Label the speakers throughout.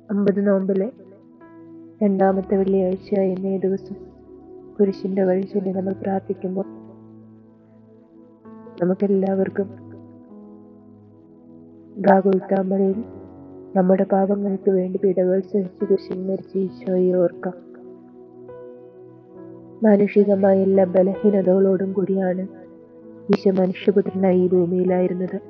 Speaker 1: അമ്പത് നോമ്പിലെ രണ്ടാമത്തെ വെള്ളിയാഴ്ചയായ ഇന്നേ ദിവസം കുരിശിന്റെ വഴി ചൊല്ലി നമ്മൾ പ്രാർത്ഥിക്കുമ്പോൾ നമുക്കെല്ലാവർക്കും ഗാഗുൽത്താമലയിൽ നമ്മുടെ പാപങ്ങൾക്ക് വേണ്ടി പിടകൾ സഹിച്ച് കുരിശിൽ മരിച്ച ഈശോയെ ഓർക്കാം മാനുഷികമായ എല്ലാ ബലഹീനതകളോടും കൂടിയാണ് ഈശോ മനുഷ്യപുത്രനായി ഈ ഭൂമിയിലായിരുന്നത്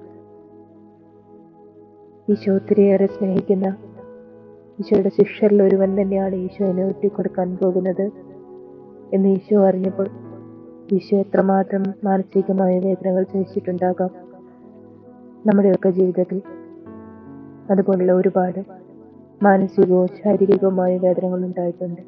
Speaker 1: ഈശോ ഒത്തിരിയേറെ സ്നേഹിക്കുന്ന ഈശോയുടെ ശിഷ്യരിൽ ഒരുവൻ തന്നെയാണ് ഈശോനെ ഒറ്റിക്കൊടുക്കാൻ പോകുന്നത് എന്ന് ഈശോ അറിഞ്ഞപ്പോൾ ഈശോ എത്രമാത്രം മാനസികമായ വേദനകൾ സഹിച്ചിട്ടുണ്ടാകാം നമ്മുടെയൊക്കെ ജീവിതത്തിൽ അതുപോലുള്ള ഒരുപാട് മാനസികവും ശാരീരികവുമായ വേദനകൾ ഉണ്ടായിട്ടുണ്ട്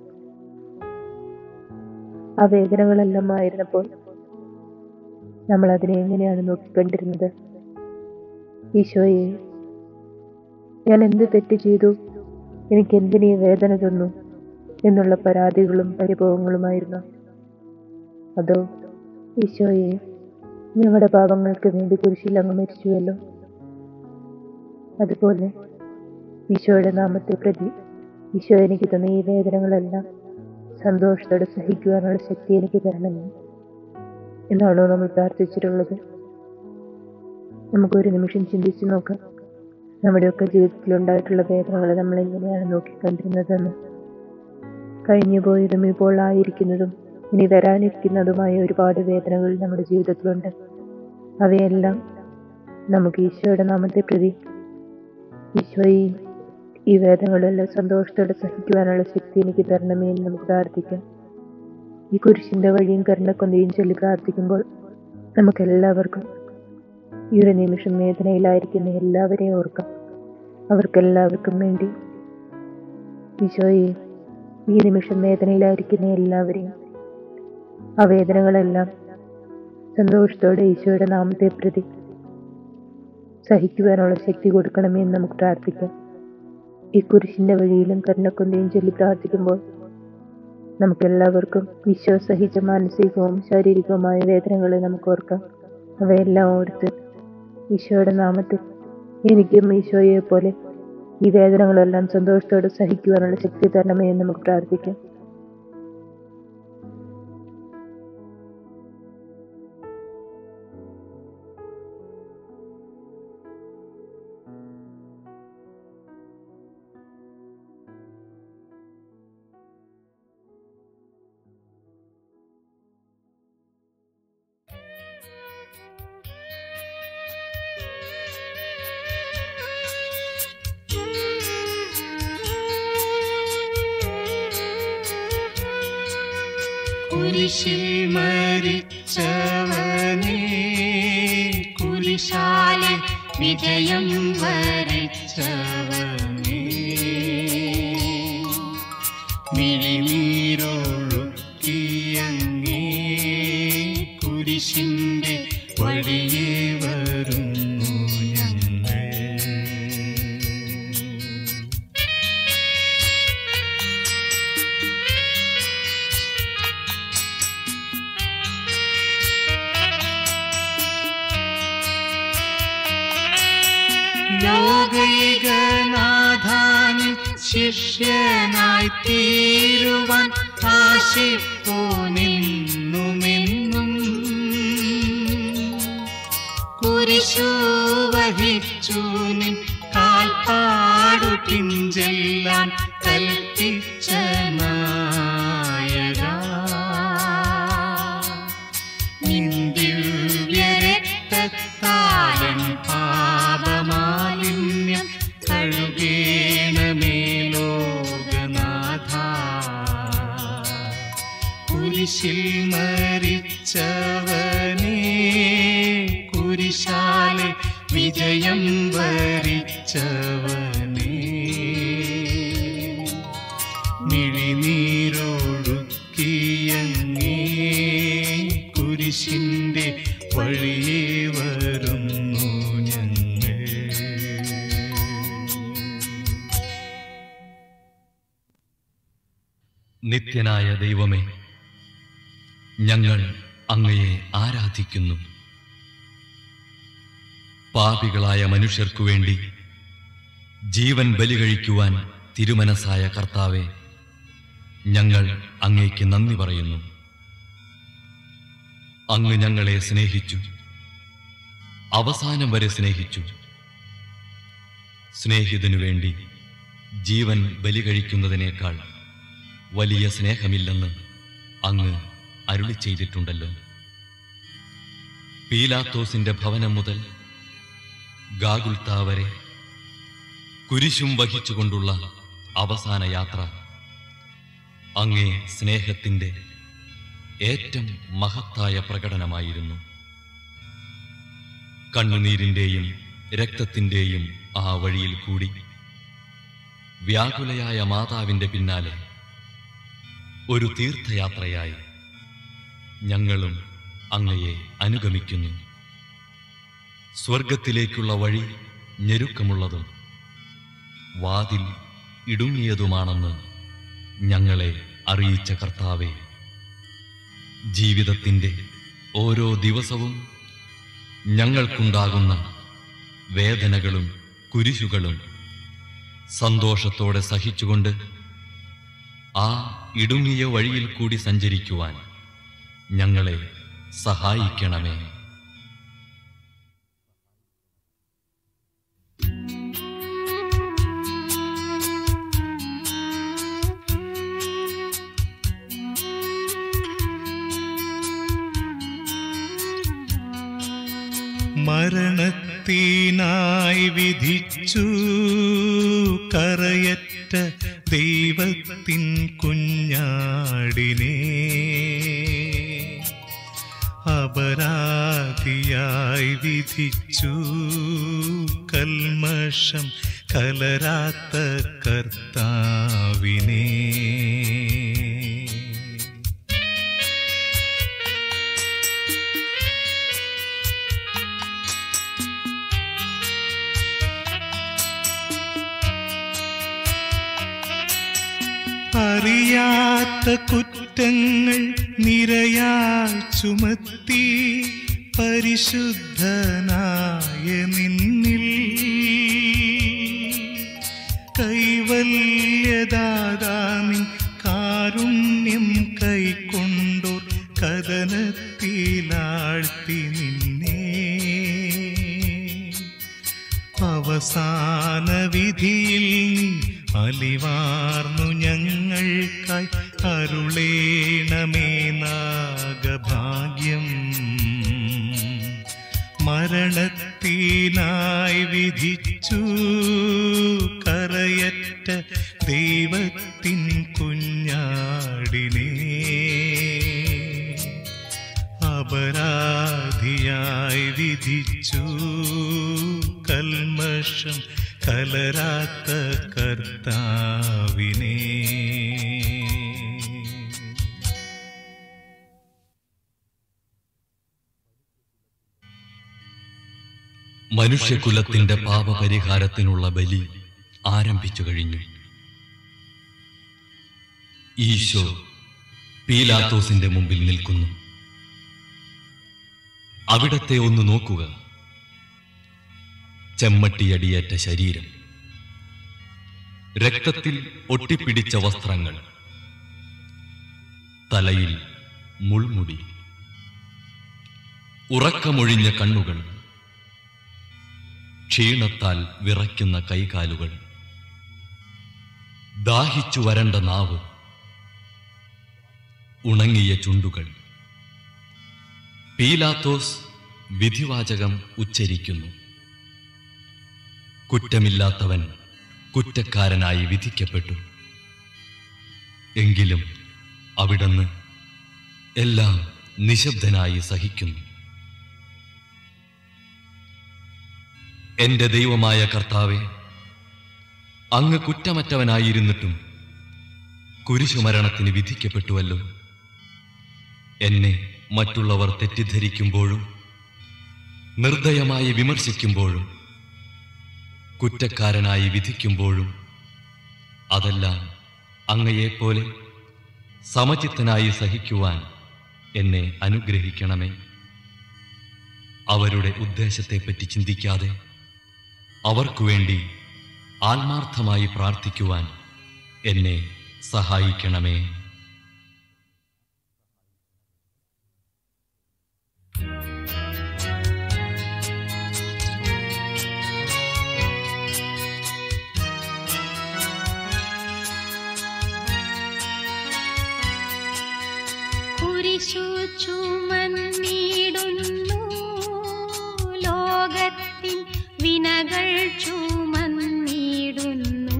Speaker 1: ആ വേദനകളെല്ലാം ആയിരുന്നപ്പോൾ നമ്മൾ അതിനെ എങ്ങനെയാണ് നോക്കിക്കണ്ടിരുന്നത് ഈശോയെ ഞാൻ എന്ത് തെറ്റ് ചെയ്തു എനിക്ക് എന്തിനീ വേദന തന്നു എന്നുള്ള പരാതികളും പരിഭവങ്ങളുമായിരുന്നു അതോ ഈശോയെ ഞങ്ങളുടെ പാപങ്ങൾക്ക് വേണ്ടി കുരിശിൽ അങ്ങ് മരിച്ചുവല്ലോ അതുപോലെ ഈശോയുടെ നാമത്തെ പ്രതി ഈശോ എനിക്ക് തന്ന ഈ വേദനകളെല്ലാം സന്തോഷത്തോടെ സഹിക്കുവാനുള്ള ശക്തി എനിക്ക് തരണമേ എന്നാണോ നമ്മൾ പ്രാർത്ഥിച്ചിട്ടുള്ളത് നമുക്കൊരു നിമിഷം ചിന്തിച്ചു നോക്കാം നമ്മുടെയൊക്കെ ജീവിതത്തിൽ ഉണ്ടായിട്ടുള്ള വേദനകളെ നമ്മൾ എങ്ങനെയാണ് നോക്കിക്കണ്ടിരുന്നതെന്ന് കഴിഞ്ഞു പോയതും ഇപ്പോൾ ആയിരിക്കുന്നതും ഇനി വരാനിരിക്കുന്നതുമായ ഒരുപാട് വേദനകൾ നമ്മുടെ ജീവിതത്തിലുണ്ട് അവയെല്ലാം നമുക്ക് ഈശോയുടെ നാമത്തെ പ്രതി ഈശോയെ ഈ വേദനകളെല്ലാം സന്തോഷത്തോടെ സഹിക്കുവാനുള്ള ശക്തി എനിക്ക് തരണമേ എന്ന് നമുക്ക് പ്രാർത്ഥിക്കാം ഈ കുരിശിന്റെ വഴിയും കരുണക്കൊന്തയും ചൊല്ലി പ്രാർത്ഥിക്കുമ്പോൾ നമുക്കെല്ലാവർക്കും ഈ ഒരു നിമിഷം വേദനയിലായിരിക്കുന്ന എല്ലാവരെയും ഓർക്കാം അവർക്കെല്ലാവർക്കും വേണ്ടി ഈശോയെ ഈ നിമിഷം വേദനയിലായിരിക്കുന്ന എല്ലാവരെയും ആ വേദനകളെല്ലാം സന്തോഷത്തോടെ ഈശോയുടെ നാമത്തെ പ്രതി സഹിക്കുവാനുള്ള ശക്തി കൊടുക്കണമേ എന്ന് നമുക്ക് പ്രാർത്ഥിക്കാം ഈ കുരിശിന്റെ വഴിയിലും കരുണക്കൊന്തയും ചൊല്ലി പ്രാർത്ഥിക്കുമ്പോൾ നമുക്കെല്ലാവർക്കും ഈശോ സഹിച്ച മാനസികവും ശാരീരികവുമായ വേദനകളെ നമുക്ക് ഓർക്കാം അവയെല്ലാം ഓർത്ത് ഈശോയുടെ നാമത്തിൽ എനിക്കും ഈശോയെ പോലെ ഈ വേദനകളെല്ലാം സന്തോഷത്തോടെ സഹിക്കുവാനുള്ള ശക്തി തരണമേ എന്ന് നമുക്ക് പ്രാർത്ഥിക്കാം
Speaker 2: കുരിശിൽ മരിച്ചവനേ കുരിശാലെ വിജയം വരിച്ചവനേ മിഴിനീരൊഴുക്കിയങ്ങേ കുരിശിന്റെ വഴിയേ വരുന്നു ഞങ്ങൾ ലോകൈകനാഥാനിൽ ശിഷ്യനായി തീരുവാൻ ആശിപ്പോ നിന്നുമെന്നും കുരിശു വഹിച്ചു നിൻ കാൽപ്പാടു പിഞ്ചെല്ലാൻ കൽപ്പിച്ച നായക നിന്ദിവ്യരക്തത്താലൻ പാപമാലിന്യം കഴുകേണമേ ലോകനാഥ കുരിശിൽ മരിച്ചവനേ കുരിശാലെ വിജയം വരിച്ചവനേ മിഴിനീരൊഴുക്കിയങ്ങേ കുരിശിന്റെ വഴിയേ വരുന്നു ഞങ്ങൾ
Speaker 3: നിത്യനായ ദൈവമേ ഞങ്ങൾ അങ്ങയെ ആരാധിക്കുന്നു പാപികളായ മനുഷ്യർക്കു വേണ്ടി ജീവൻ ബലി കഴിക്കുവാൻ തിരുമനസായ കർത്താവെ ഞങ്ങൾ അങ്ങേക്ക് നന്ദി പറയുന്നു അങ്ങ് ഞങ്ങളെ സ്നേഹിച്ചു അവസാനം വരെ സ്നേഹിച്ചു സ്നേഹിതനു വേണ്ടി ജീവൻ ബലി കഴിക്കുന്നതിനേക്കാൾ വലിയ സ്നേഹമില്ലെന്ന് അങ്ങ് അരുളി ചെയ്തിട്ടുണ്ടല്ലോ പീലാത്തോസിന്റെ ഭവനം മുതൽ ഗാഗുൽത്ത വരെ കുരിശും വഹിച്ചുകൊണ്ടുള്ള അവസാന യാത്ര അങ്ങേ സ്നേഹത്തിന്റെ ഏറ്റവും മഹത്തായ പ്രകടനമായിരുന്നു കണ്ണുനീരിന്റെയും രക്തത്തിന്റെയും ആ വഴിയിൽ കൂടി വ്യാകുലയായ മാതാവിന്റെ പിന്നാലെ ഒരു തീർത്ഥയാത്രയായി ഞങ്ങളും അങ്ങയെ അനുഗമിക്കുന്നു സ്വർഗത്തിലേക്കുള്ള വഴി ഞെരുക്കമുള്ളതും വാതിൽ ഇടുങ്ങിയതുമാണെന്ന് ഞങ്ങളെ അറിയിച്ച കർത്താവെ ജീവിതത്തിൻ്റെ ഓരോ ദിവസവും ഞങ്ങൾക്കുണ്ടാകുന്ന വേദനകളും കുരിശുകളും സന്തോഷത്തോടെ സഹിച്ചുകൊണ്ട് ആ ഇടുങ്ങിയ വഴിയിൽ കൂടി സഞ്ചരിക്കുവാൻ ഞങ്ങളെ സഹായിക്കണമേ
Speaker 2: മരണത്തിനായി വിധിച്ചു കറയറ്റ ദൈവത്തിൻ കുഞ്ഞാടിനെ അപരാധിയായി വിധിച്ചു കൽമഷം കലരാത്ത കർത്താവിനെ അറിയാത്ത കുറ്റങ്ങൾ നിരയായി ചുമത്തി പരിശുദ്ധനായ നിന്നിൽ കൈവല്യദാതാമിൻ കാരുണ്യം കൈക്കൊണ്ടോർ കഥനത്തിലാഴ്ത്തി നിന്നെ അവസാന വിധിയിൽ നീ അലിവാർന്നു ഞങ്ങൾക്കായി അരുളേണമേ നാഗഭാഗ്യം മരണത്തിനായി വിധിച്ചു കറയറ്റ ദൈവത്തിൻ കുഞ്ഞാടിനെ അപരാധിയായി വിധിച്ചു കൽമഷം കലരാത്ത കർത്താവിനെ
Speaker 3: മനുഷ്യകുലത്തിന്റെ പാപപരിഹാരത്തിനുള്ള ബലി ആരംഭിച്ചു കഴിഞ്ഞു ഈശോ പീലാത്തോസിന്റെ മുമ്പിൽ നിൽക്കുന്നു അവിടത്തെ ഒന്ന് നോക്കുക ചെമ്മട്ടിയടിയേറ്റ ശരീരം രക്തത്തിൽ ഒട്ടിപ്പിടിച്ച വസ്ത്രങ്ങൾ തലയിൽ മുൾമുടി ഉറക്കമൊഴിഞ്ഞ കണ്ണുകൾ ക്ഷീണത്താൽ വിറയ്ക്കുന്ന കൈകാലുകൾ ദാഹിച്ചു വരണ്ട നാവ് ഉണങ്ങിയ ചുണ്ടുകൾ പീലാത്തോസ് വിധിവാചകം ഉച്ചരിക്കുന്നു കുറ്റമില്ലാത്തവൻ കുറ്റക്കാരനായി വിധിക്കപ്പെട്ടു എങ്കിലും അവിടുന്ന് എല്ലാം നിശബ്ദനായി സഹിക്കുന്നു എന്റെ ദൈവമായ കർത്താവെ അങ്ങ് കുറ്റമറ്റവനായിരുന്നിട്ടും കുരിശുമരണത്തിന് വിധിക്കപ്പെട്ടുവല്ലോ എന്നെ മറ്റുള്ളവർ തെറ്റിദ്ധരിക്കുമ്പോഴും നിർദ്ദയമായി വിമർശിക്കുമ്പോഴും കുറ്റക്കാരനായി വിധിക്കുമ്പോഴും അതെല്ലാം അങ്ങയെപ്പോലെ സമചിത്തനായി സഹിക്കുവാൻ എന്നെ അനുഗ്രഹിക്കണമേ അവരുടെ ഉദ്ദേശത്തെപ്പറ്റി ചിന്തിക്കാതെ അവർക്കു വേണ്ടി ആത്മാർത്ഥമായി പ്രാർത്ഥിക്കുവാൻ എന്നെ സഹായിക്കണമേ
Speaker 4: കുരിശു ചുമന്നിടുന്നു ലോകത്തിൻ വിനകൾ ചുമന്നിടുന്നു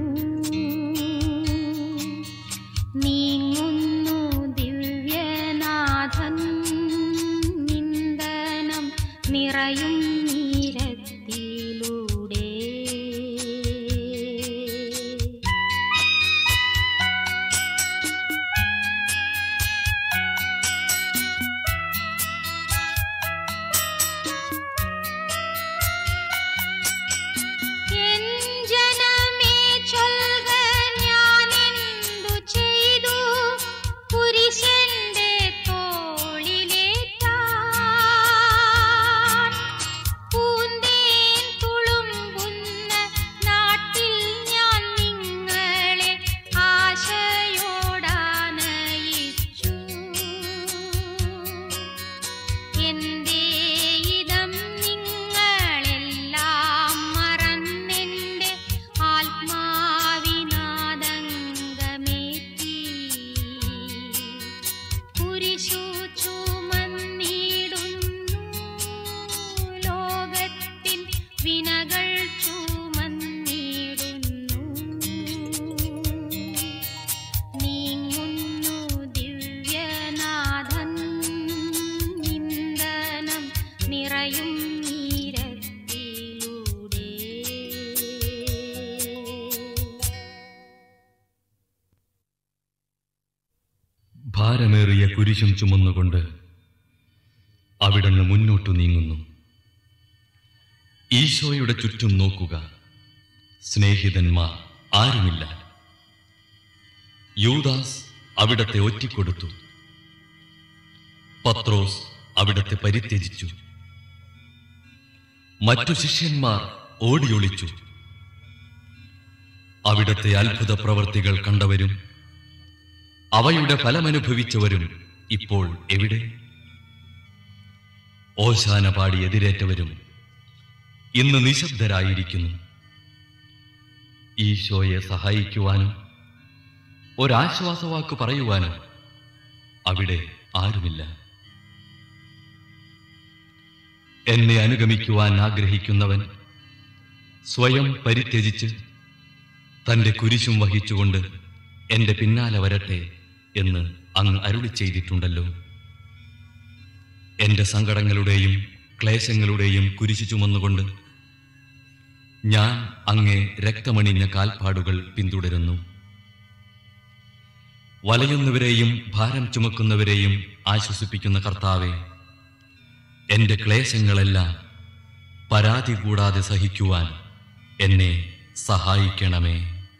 Speaker 4: നീങ്ങുന്നു ദിവ്യനാഥൻ നിന്ദനം നിറയും നീരത്തിലൂടെ എൻ ജനമേ ചൊൽക ഞാനെന്തു ചെയ്തു കുരിശന്റെ തോളിലേറ്റാൻ പൂന്തേൻ തുളുമ്പുന്ന നാട്ടിൽ ഞാൻ നിങ്ങളെ ആശയോടാനയിച്ചു എന്റെ ഇതം നിങ്ങളെല്ലാം മറന്നെന്റെ ആത്മാവിനാദംഗമേറ്റി കുരിശു ചുമന്നിടുന്നു ലോകത്തിൻ വിനകൾ ചുമന്നിടുന്നു നീങ്ങുന്നു ദിവ്യനാഥൻ നിന്ദനം നിറയും നീരത്തിലൂടെ
Speaker 3: ഭാരമേറിയ കുരിശും ചുമന്നുകൊണ്ട് അവിടുന്ന് മുന്നോട്ടു നീങ്ങുന്നു ഈശോയുടെ ചുറ്റും നോക്കുക സ്നേഹിതന്മാർ ആരുമില്ല യൂദാസ് അവിടത്തെ ഒറ്റിക്കൊടുത്തു പത്രോസ് അവിടത്തെ പരിത്യജിച്ചു മറ്റു ശിഷ്യന്മാർ ഓടിയൊളിച്ചു അവിടത്തെ അത്ഭുത പ്രവർത്തികൾ കണ്ടവരും അവയുടെ ഫലമനുഭവിച്ചവരും ഇപ്പോൾ എവിടെ ഓശാന പാടി എതിരേറ്റവരും ഇന്ന് നിശബ്ദരായിരിക്കുന്നു ഈശോയെ സഹായിക്കുവാനും ഒരാശ്വാസവാക്ക് പറയുവാനും അവിടെ ആരുമില്ല എന്നെ അനുഗമിക്കുവാൻ ആഗ്രഹിക്കുന്നവൻ സ്വയം പരിത്യജിച്ച് തന്റെ കുരിശും വഹിച്ചുകൊണ്ട് എന്റെ പിന്നാലെ വരട്ടെ എന്ന് അങ്ങ് അരുളി ചെയ്തിട്ടുണ്ടല്ലോ എന്റെ സങ്കടങ്ങളുടെയും ക്ലേശങ്ങളുടെയും കുരിശു ചുമന്നുകൊണ്ട് ഞാൻ അങ്ങേ രക്തമണിഞ്ഞ കാൽപ്പാടുകൾ പിന്തുടരുന്നു വലയുന്നവരെയും ഭാരം ചുമക്കുന്നവരെയും ആശ്വസിപ്പിക്കുന്ന കർത്താവെ എന്റെ ക്ലേശങ്ങളെല്ലാം പരാതി കൂടാതെ സഹിക്കുവാൻ എന്നെ സഹായിക്കണമേ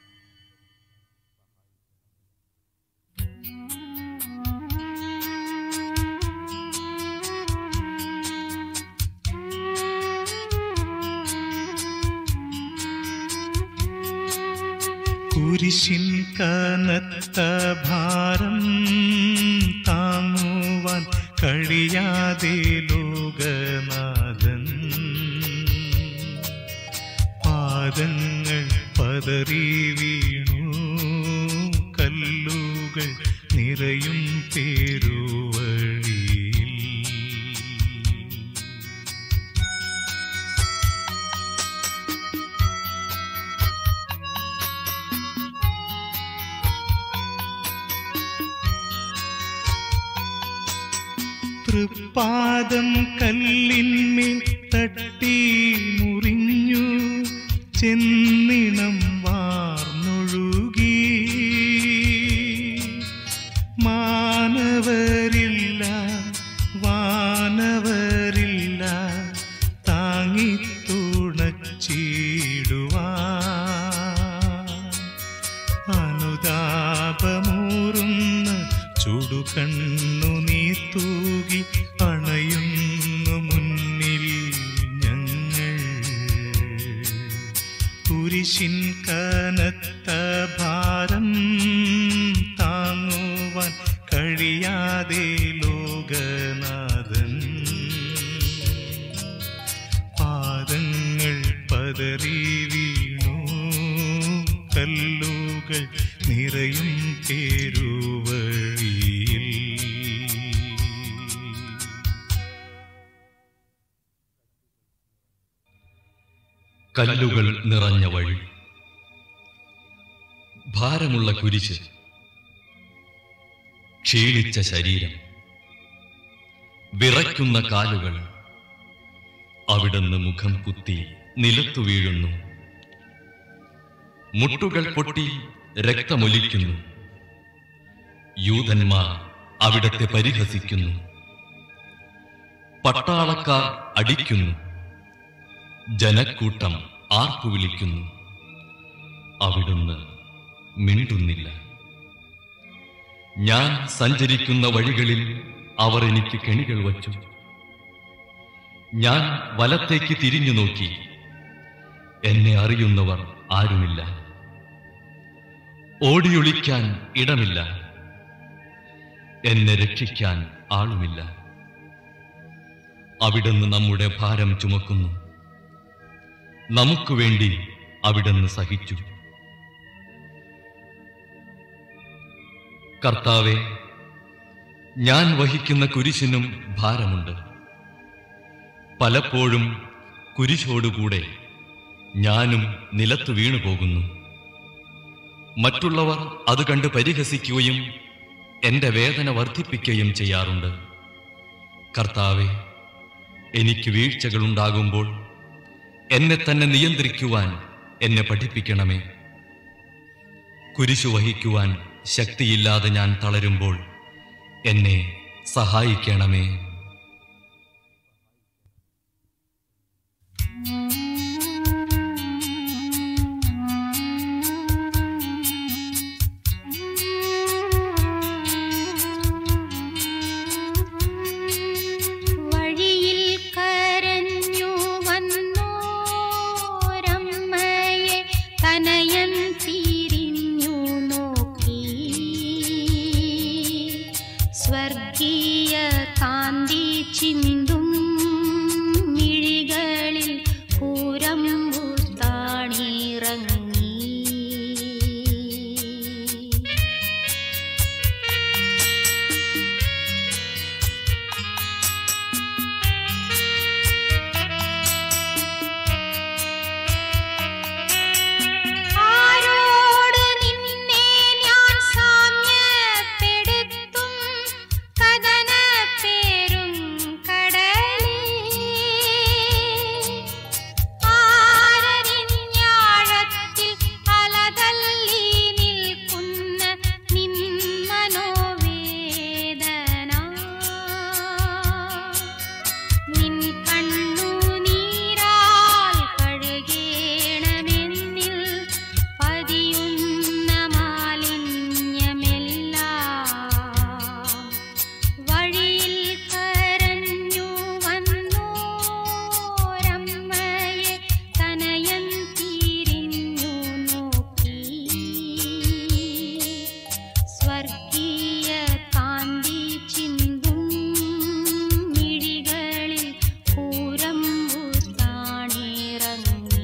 Speaker 2: കുരിശിൻ കനത്ത ഭാരം താങ്ങുവാൻ കഴിയാതെ ലോകനാഥൻ പാദങ്ങൾ പതറി വീണു കല്ലുകൾ നിറയും പേരുവഴിയിൽ തൃപ്പാദം കല്ലിന്മേൽ തട്ടി മുറിഞ്ഞു ചെന്നിണം വാർന്നൊഴുകി മാനവരില്ല വാനവരില്ല താങ്ങി തുണച്ചിടുവാൻ അനുതാപമൂറുന്ന ചുടുകണ്ണു നീ തൂകി അണയുന്നു മുന്നിൽ ഞങ്ങൾ കുരിശിൻ കനത്ത ഭാരം ലോകനാഥൻ പാദങ്ങൾ പതറി വീണു കല്ലുകൾ നിറയും പേരുവഴിയിൽ
Speaker 3: കല്ലുകൾ നിറഞ്ഞ വഴി ഭാരമുള്ള കുരിശ് ക്ഷീണിച്ച ശരീരം വിറയ്ക്കുന്ന കാലുകൾ അവിടുന്ന് മുഖം കുത്തി നിലത്തു വീഴുന്നു മുട്ടുകൾ പൊട്ടി രക്തമൊലിക്കുന്നു യൂതന്മാർ അവിടത്തെ പരിഹസിക്കുന്നു പട്ടാളക്കാർ അടിക്കുന്നു ജനക്കൂട്ടം ആർപ്പു വിളിക്കുന്നു അവിടുന്ന് മിണ്ടുന്നില്ല ഞാൻ സഞ്ചരിക്കുന്ന വഴികളിൽ അവർ എനിക്ക് കെണികൾ വച്ചു ഞാൻ വലത്തേക്ക് തിരിഞ്ഞു നോക്കി എന്നെ അറിയുന്നവർ ആരുമില്ല ഓടിയൊളിക്കാൻ ഇടമില്ല എന്നെ രക്ഷിക്കാൻ ആളുമില്ല അവിടുന്ന് നമ്മുടെ ഭാരം ചുമക്കുന്നു നമുക്ക് വേണ്ടി അവിടുന്ന് സഹിച്ചു കർത്താവെ ഞാൻ വഹിക്കുന്ന കുരിശിനും ഭാരമുണ്ട് പലപ്പോഴും കുരിശോടുകൂടെ ഞാനും നിലത്ത് വീണു പോകുന്നു മറ്റുള്ളവർ അത് കണ്ട് പരിഹസിക്കുകയും എന്റെ വേദന വർദ്ധിപ്പിക്കുകയും ചെയ്യാറുണ്ട് കർത്താവെ എനിക്ക് വീഴ്ചകളുണ്ടാകുമ്പോൾ എന്നെ തന്നെ നിയന്ത്രിക്കുവാൻ എന്നെ പഠിപ്പിക്കണമേ കുരിശു വഹിക്കുവാൻ ശക്തിയില്ലാതെ ഞാൻ തളരുമ്പോൾ എന്നെ സഹായിക്കണമേ
Speaker 4: വഴിയിൽ കരഞ്ഞു വന്നോരമ്മയെ തനയൻ തിരിഞ്ഞു നോക്കി സ്വർഗീയ കാന്തി ചിന്തും മിഴികളിൽ പൂരമ്പു താണിറങ്ങി ആരോട് നിന്നെ ഞാൻ സാമ്യപ്പെടുത്തും കഥനപ്പേരും കടലേ ആരരിഞ്ഞാഴത്തിൽ അലതല്ലി നിൽക്കുന്ന നിൻ മനോവേദന നിൻ കണ്ണുനീരാൽ കഴുകേണമെന്നിൽ പതിയുന്ന മാലിന്യമെല്ലാം വഴിയിൽ കരഞ്ഞു വന്നോരമ്മയെ തനയൻ തിരിഞ്ഞു നോക്കി സ്വർഗീയ കാന്തി ചിന്തും മിഴികളിൽ പൂരമ്പു താണിറങ്ങി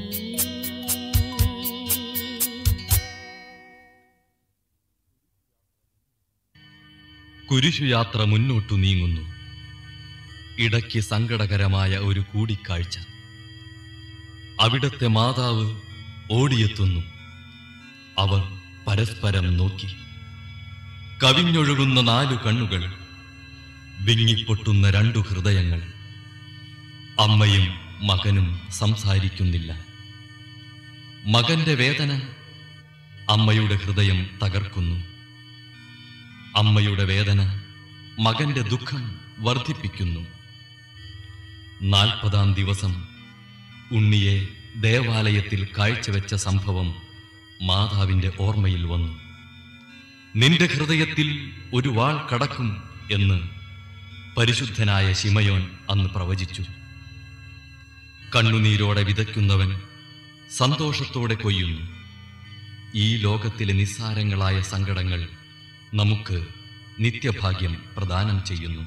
Speaker 3: കുരിശുയാത്ര മുന്നോട്ടു നീങ്ങുന്നു ഇടയ്ക്ക് സങ്കടകരമായ ഒരു കൂടിക്കാഴ്ച അവിടത്തെ മാതാവ് ഓടിയെത്തുന്നു അവർ പരസ്പരം നോക്കി കവിഞ്ഞൊഴുകുന്ന നാലു കണ്ണുകൾ വിങ്ങിപ്പൊട്ടുന്ന രണ്ടു ഹൃദയങ്ങൾ അമ്മയും മകനും സംസാരിക്കുന്നില്ല മകന്റെ വേദന അമ്മയുടെ ഹൃദയം തകർക്കുന്നു അമ്മയുടെ വേദന മകന്റെ ദുഃഖം വർദ്ധിപ്പിക്കുന്നു നാൽപ്പതാം ദിവസം ഉണ്ണിയെ ദേവാലയത്തിൽ കാഴ്ചവെച്ച സംഭവം മാതാവിന്റെ ഓർമ്മയിൽ വന്നു നിന്റെ ഹൃദയത്തിൽ ഒരു വാൾ കടക്കും എന്ന് പരിശുദ്ധനായ ശിമയോൻ അന്ന് പ്രവചിച്ചു കണ്ണുനീരോടെ വിതയ്ക്കുന്നവൻ സന്തോഷത്തോടെ കൊയ്യുന്നു ഈ ലോകത്തിലെ നിസ്സാരങ്ങളായ സങ്കടങ്ങൾ നമുക്ക് നിത്യഭാഗ്യം പ്രദാനം ചെയ്യുന്നു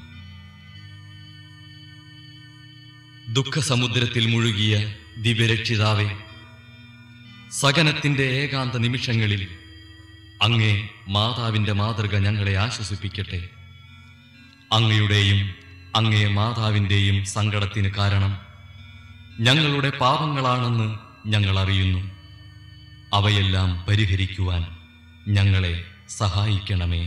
Speaker 3: ദുഃഖസമുദ്രത്തിൽ മുഴുകിയ ദിവ്യരക്ഷിതാവെ സകനത്തിന്റെ ഏകാന്ത നിമിഷങ്ങളിൽ അങ്ങേ മാതാവിന്റെ മാതൃക ഞങ്ങളെ ആശ്വസിപ്പിക്കട്ടെ അങ്ങയുടെയും അങ്ങേ മാതാവിൻ്റെയും സങ്കടത്തിന് കാരണം ഞങ്ങളുടെ പാപങ്ങളാണെന്ന് ഞങ്ങൾ അറിയുന്നു അവയെല്ലാം പരിഹരിക്കുവാൻ ഞങ്ങളെ സഹായിക്കണമേ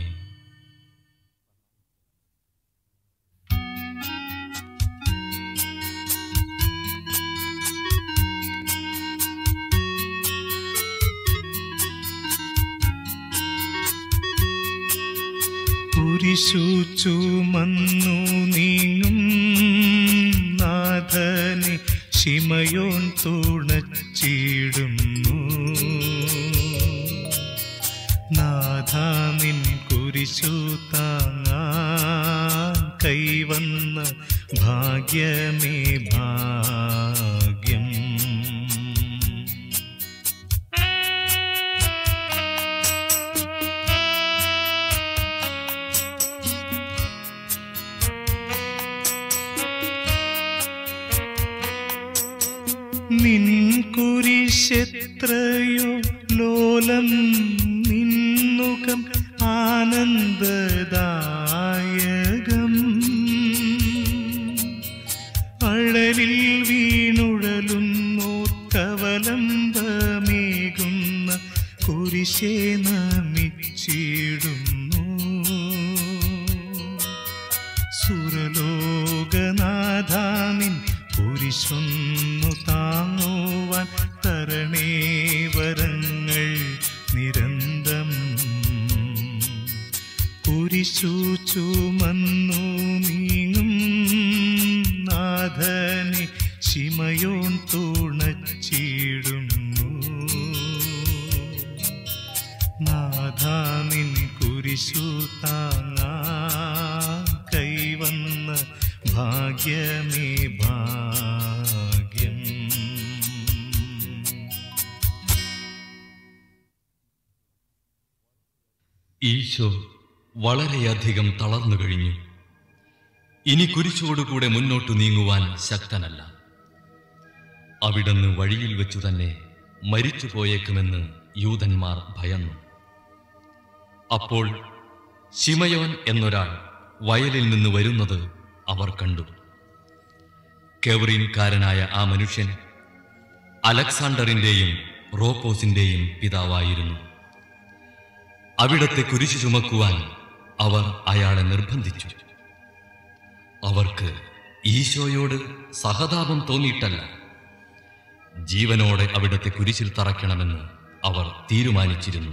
Speaker 2: കുരിശു ചുമന്നു നീങ്ങും നാഥനെ ശിമയോൻ തുണച്ചിടുന്നു നാഥ നിൻ കുരിശു താങ്ങാൻ കൈവന്ന ഭാഗ്യമേ ഭാഗ്യം നിൻ കുരിശെത്രയോ ലോലം നിന്നുകം ആനന്ദദായകം അഴലിൽ വീണുഴലുന്നോർക്കവലംബമേകുന്ന കുരിശേ നമിച്ചിടുന്നു സുരലോകനാഥാനിൻ കുരിശൊന്നു താങ്ങുവാൻ തരണേ വരങ്ങൾ നിരന്തം കുരിശു ചുമന്നു നീങ്ങും നാഥനെ ശിമയോൻ തുണച്ചിടുന്നു നാഥാ നിൻ കുരിശു താങ്ങാ കൈവന്ന ഭാഗ്യമേ ഭാഗ്യം
Speaker 3: ഈശോ വളരെയധികം തളർന്നു കഴിഞ്ഞു ഇനി കുരിശോടുകൂടെ മുന്നോട്ടു നീങ്ങുവാൻ ശക്തനല്ല അവിടുന്ന് വഴിയിൽ വെച്ചു തന്നെ മരിച്ചു പോയേക്കുമെന്ന് യൂതന്മാർ ഭയന്നു അപ്പോൾ ശിമയോൻ എന്നൊരാൾ വയലിൽ നിന്ന് വരുന്നത് അവർ കണ്ടു കെവറീൻകാരനായ ആ മനുഷ്യൻ അലക്സാണ്ടറിന്റെയും റോപ്പോസിന്റെയും പിതാവായിരുന്നു അവിടത്തെ കുരിശു ചുമക്കുവാൻ അവർ അയാളെ നിർബന്ധിച്ചു അവർക്ക് ഈശോയോട് സഹതാപം തോന്നിയിട്ടല്ല ജീവനോടെ അവിടത്തെ കുരിശിൽ തറയ്ക്കണമെന്ന് അവർ തീരുമാനിച്ചിരുന്നു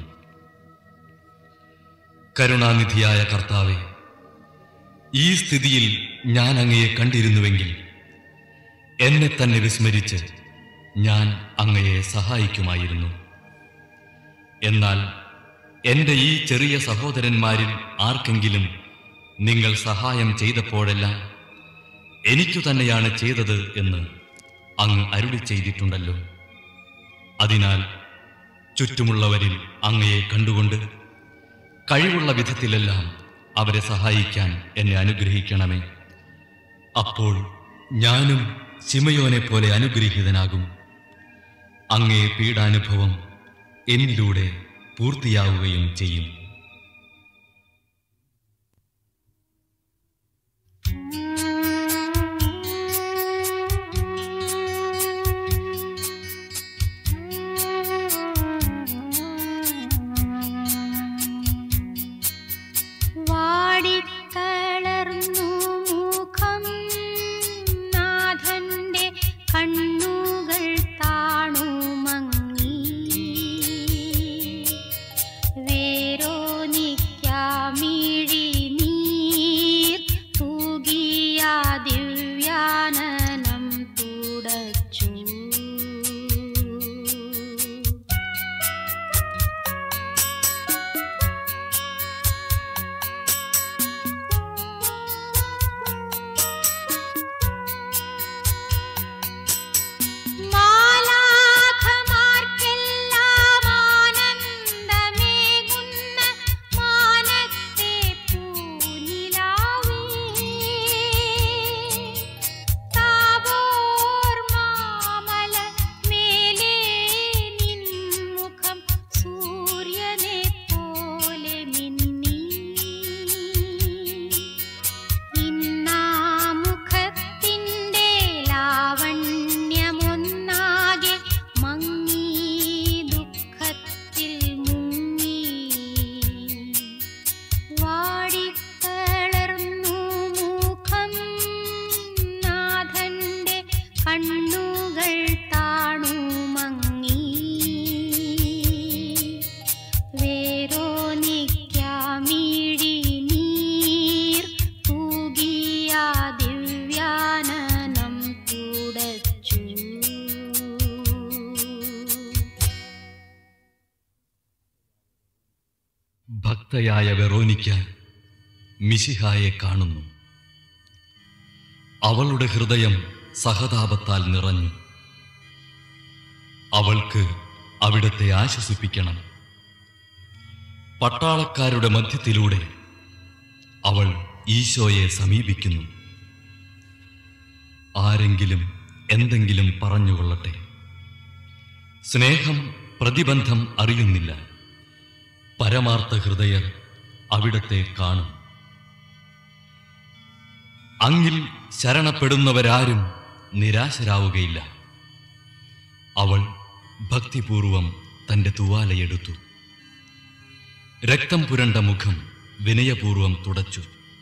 Speaker 3: കരുണാനിധിയായ കർത്താവെ ഈ സ്ഥിതിയിൽ ഞാൻ അങ്ങയെ കണ്ടിരുന്നുവെങ്കിൽ എന്നെ തന്നെ വിസ്മരിച്ച് ഞാൻ അങ്ങയെ സഹായിക്കുമായിരുന്നു എന്നാൽ എന്റെ ഈ ചെറിയ സഹോദരന്മാരിൽ ആർക്കെങ്കിലും നിങ്ങൾ സഹായം ചെയ്തപ്പോഴെല്ലാം എനിക്കു തന്നെയാണ് ചെയ്തത് എന്ന് അങ്ങ് അരുളി ചെയ്തിട്ടുണ്ടല്ലോ അതിനാൽ ചുറ്റുമുള്ളവരിൽ അങ്ങയെ കണ്ടുകൊണ്ട് കഴിവുള്ള വിധത്തിലെല്ലാം അവരെ സഹായിക്കാൻ എന്നെ അനുഗ്രഹിക്കണമേ അപ്പോൾ ഞാനും ശിമയോനെ പോലെ അനുഗ്രഹീതനാകും അങ്ങേ പീഡാനുഭവം എന്നിലൂടെ പൂർത്തിയാവുകയും ചെയ്യും
Speaker 4: വാടിത്തളർന്നു മുഖം നാഥന്റെ കണ്ണുകൾ താണു മങ്ങി വേരോനിക്കാമിഴി നീർ തൂകിയ ദിവ്യാനനം തുടച്ചു മാലാഖമാർക്കെല്ലാം ആനന്ദമേകുന്ന മാനത്തെ പൂവിളിയായി കണ്ണുകൾ താണു മങ്ങി വേരോനിക്കാമിഴി നീർ തൂകിയ ദിവ്യാനനം തുടച്ചു
Speaker 3: ഭക്തയായ വെറോനിക്ക മിശിഹായെ കാണുന്നു അവളുടെ ഹൃദയം സഹതാപത്താൽ നിറഞ്ഞു അവൾക്ക് അവിടത്തെ ആശ്വസിപ്പിക്കണം പട്ടാളക്കാരുടെ മധ്യത്തിലൂടെ അവൾ ഈശോയെ സമീപിക്കുന്നു ആരെങ്കിലും എന്തെങ്കിലും പറഞ്ഞുകൊള്ളട്ടെ സ്നേഹം പ്രതിബന്ധം അറിയുന്നില്ല പരമാർത്ഥ ഹൃദയർ അവിടത്തെ കാണും അങ്ങിൽ ശരണപ്പെടുന്നവരാരും നിരാശരാവുകയില്ല അവൾ ഭക്തിപൂർവം തന്റെ തുവാലയെടുത്തു രക്തം പുരണ്ട മുഖം വിനയപൂർവം തുടച്ചു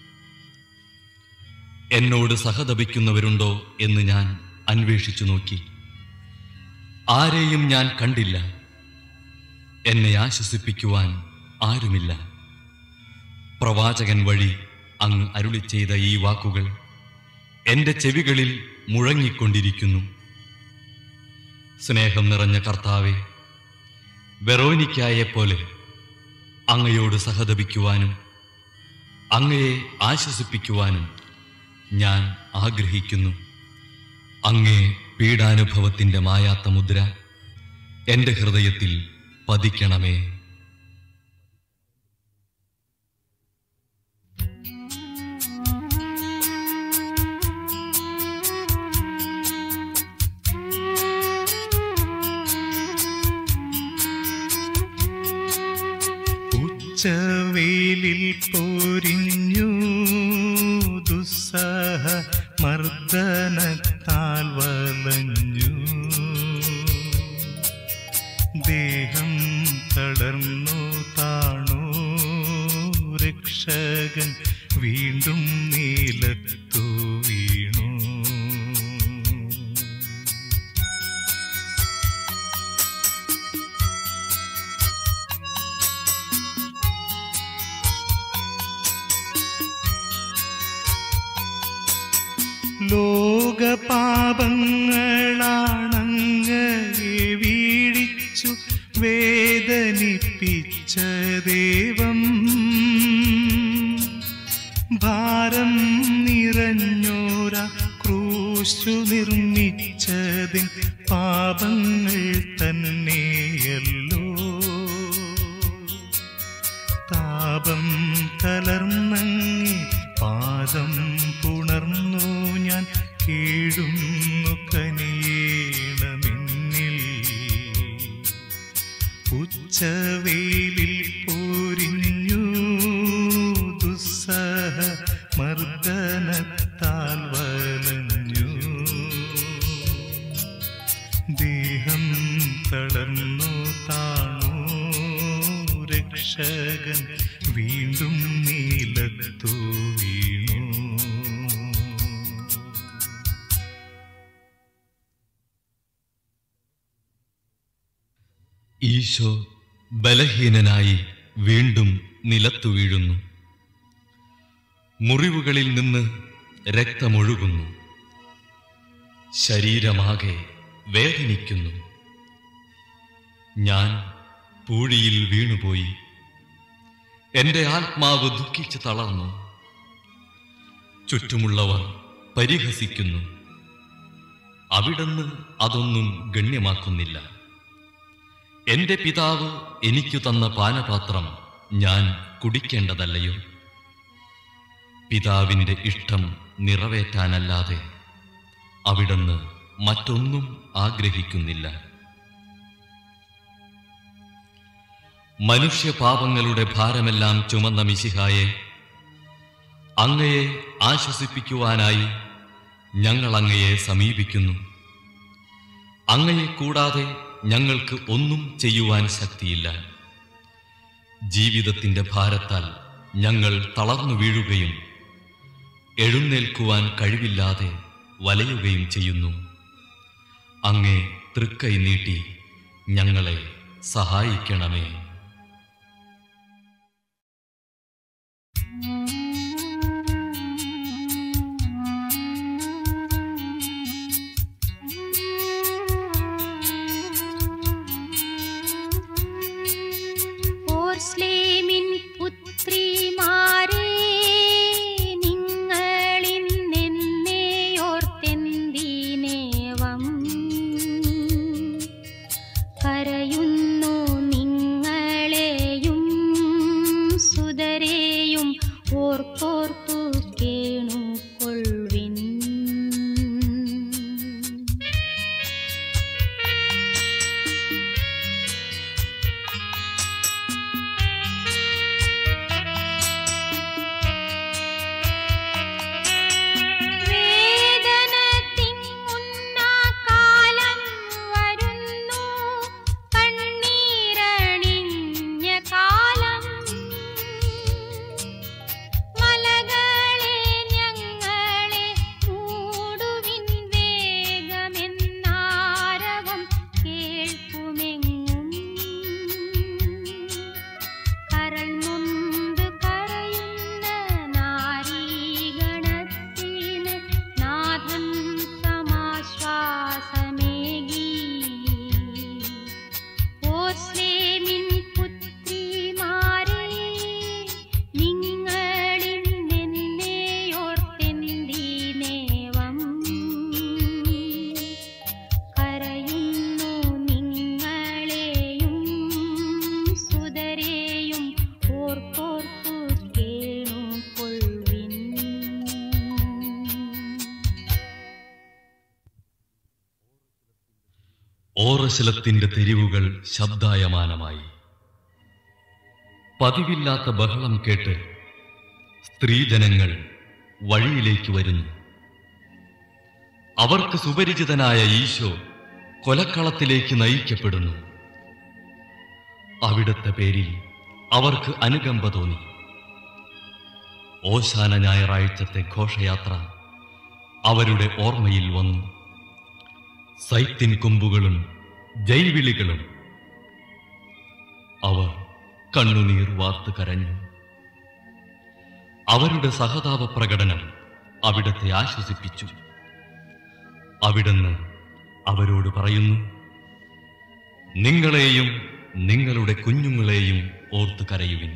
Speaker 3: എന്നോട് സഹതപിക്കുന്നവരുണ്ടോ എന്ന് ഞാൻ അന്വേഷിച്ചു നോക്കി ആരെയും ഞാൻ കണ്ടില്ല എന്നെ ആശ്വസിപ്പിക്കുവാൻ ആരുമില്ല പ്രവാചകൻ വഴി അങ്ങ് അരുളി ചെയ്ത ഈ വാക്കുകൾ എന്റെ ചെവികളിൽ മുഴങ്ങിക്കൊണ്ടിരിക്കുന്നു സ്നേഹം നിറഞ്ഞ കർത്താവെ വെറോനിക്കായെപ്പോലെ അങ്ങയോട് സഹതപിക്കുവാനും അങ്ങയെ ആശ്വസിപ്പിക്കുവാനും ഞാൻ ആഗ്രഹിക്കുന്നു അങ്ങേ പീഡാനുഭവത്തിന്റെ മായാത്ത മുദ്ര എന്റെ ഹൃദയത്തിൽ പതിക്കണമേ
Speaker 2: ഉച്ചവേലിൽ പോരിഞ്ഞു ദുസ്സഹ മർദ്ദനത്താൽ വലഞ്ഞു ദേഹം തളർന്നു താണു രക്ഷകൻ വീണ്ടും നീലത്തു വീണു ലോകപാപങ്ങളാണങ്ങയെ വീഴിച്ചു വേദനിപ്പിച്ച ദൈവം ഭാരം നിറഞ്ഞോര ക്രൂശു നിർമ്മിച്ചതിൻ പാപങ്ങൾ തന്നെയല്ലോ താപം കലർന്നങ്ങി പാദം പുണർന്നു ഞാൻ കീഴുന്നു കനിയേണമെന്നിൽ ഉച്ചവേലിൽ പോരിഞ്ഞു ദുസ്സഹ മർദ്ദനത്താൽ വലഞ്ഞു ദേഹം തളർന്നു താണു രക്ഷകൻ വീണ്ടും നീലത്തു വീണു
Speaker 3: ഈശോ ബലഹീനനായി വീണ്ടും നിലത്തു വീഴുന്നു മുറിവുകളിൽ നിന്ന് രക്തമൊഴുകുന്നു ശരീരമാകെ വേദനിക്കുന്നു ഞാൻ പൂഴിയിൽ വീണുപോയി എന്റെ ആത്മാവ് ദുഃഖിച്ച് തളർന്നു ചുറ്റുമുള്ളവർ പരിഹസിക്കുന്നു അവിടുന്ന് അതൊന്നും ഗണ്യമാക്കുന്നില്ല എന്റെ പിതാവ് എനിക്കു തന്ന പാനപാത്രം ഞാൻ കുടിക്കേണ്ടതല്ലയോ പിതാവിന്റെ ഇഷ്ടം നിറവേറ്റാനല്ലാതെ അവിടുന്ന് മറ്റൊന്നും ആഗ്രഹിക്കുന്നില്ല മനുഷ്യപാപങ്ങളുടെ ഭാരമെല്ലാം ചുമന്ന മിശിഹായെ അങ്ങയെ ആശ്വസിപ്പിക്കുവാനായി ഞങ്ങൾ അങ്ങയെ സമീപിക്കുന്നു അങ്ങയെ കൂടാതെ ഞങ്ങൾക്ക് ഒന്നും ചെയ്യുവാൻ ശക്തിയില്ല ജീവിതത്തിന്റെ ഭാരത്താൽ ഞങ്ങൾ തളർന്നു വീഴുകയും എഴുന്നേൽക്കുവാൻ കഴിവില്ലാതെ വലയുകയും ചെയ്യുന്നു അങ്ങേ തൃക്കൈ നീട്ടി ഞങ്ങളെ സഹായിക്കണമേ
Speaker 4: ഓർസ്ലേമിൻ പുത്രിമാരേ നിങ്ങളിന്നെന്നെ ഓർത്തെന്തിനേവം കരയുന്നു നിങ്ങളെയും സുതരെയും ഓർത്തോർത്തു കേണുകൊള്ളുവിൻ വേദന തിങ്ങുന്ന കാലം വരുന്നു കണ്ണീരണിഞ്ഞ കാലം മലകളെ ഞങ്ങളെ മൂടുവിൻ വേഗമെന്നാരവം കേൾക്കുമെങ്ങും കരൾ നൊന്ത് കരയുന്ന നാരീഗണത്തിന് നാഥൻ സമാശ്വാസമേകി ഓർസ്ലേമിൻ പുത്രിമാരേ നിങ്ങളിന്നെന്നെ ഓർത്തെന്തിനേവം കരയുന്നു നിങ്ങളെയും സുതരെയും ഓർത്തോർത്തു കേണുകൊള്ളുവിൻ
Speaker 3: ഓറശലത്തിന്റെ തെരുവുകൾ ശബ്ദായമാനമായി പതിവില്ലാത്ത ബഹളം കേട്ട് സ്ത്രീജനങ്ങൾ വഴിയിലേക്ക് വരുന്നു അവർക്ക് സുപരിചിതനായ ഈശോ കൊലക്കളത്തിലേക്ക് നയിക്കപ്പെടുന്നു അവിടുത്തെ പേരിൽ അവർക്ക് അനുകമ്പ തോന്നി ഓശാന ഞായറാഴ്ചത്തെ ഘോഷയാത്ര അവരുടെ ഓർമ്മയിൽ വന്നു സൈത്തിൻ കൊമ്പുകളും ജൈവിളികളും അവർ കണ്ണുനീർ വാർത്ത് കരഞ്ഞു അവരുടെ സഹതാപ പ്രകടനം അവിടത്തെ ആശ്വസിപ്പിച്ചു അവിടുന്ന് അവരോട് പറയുന്നു നിങ്ങളെയും നിങ്ങളുടെ കുഞ്ഞുങ്ങളെയും ഓർത്ത് കരയുവിൻ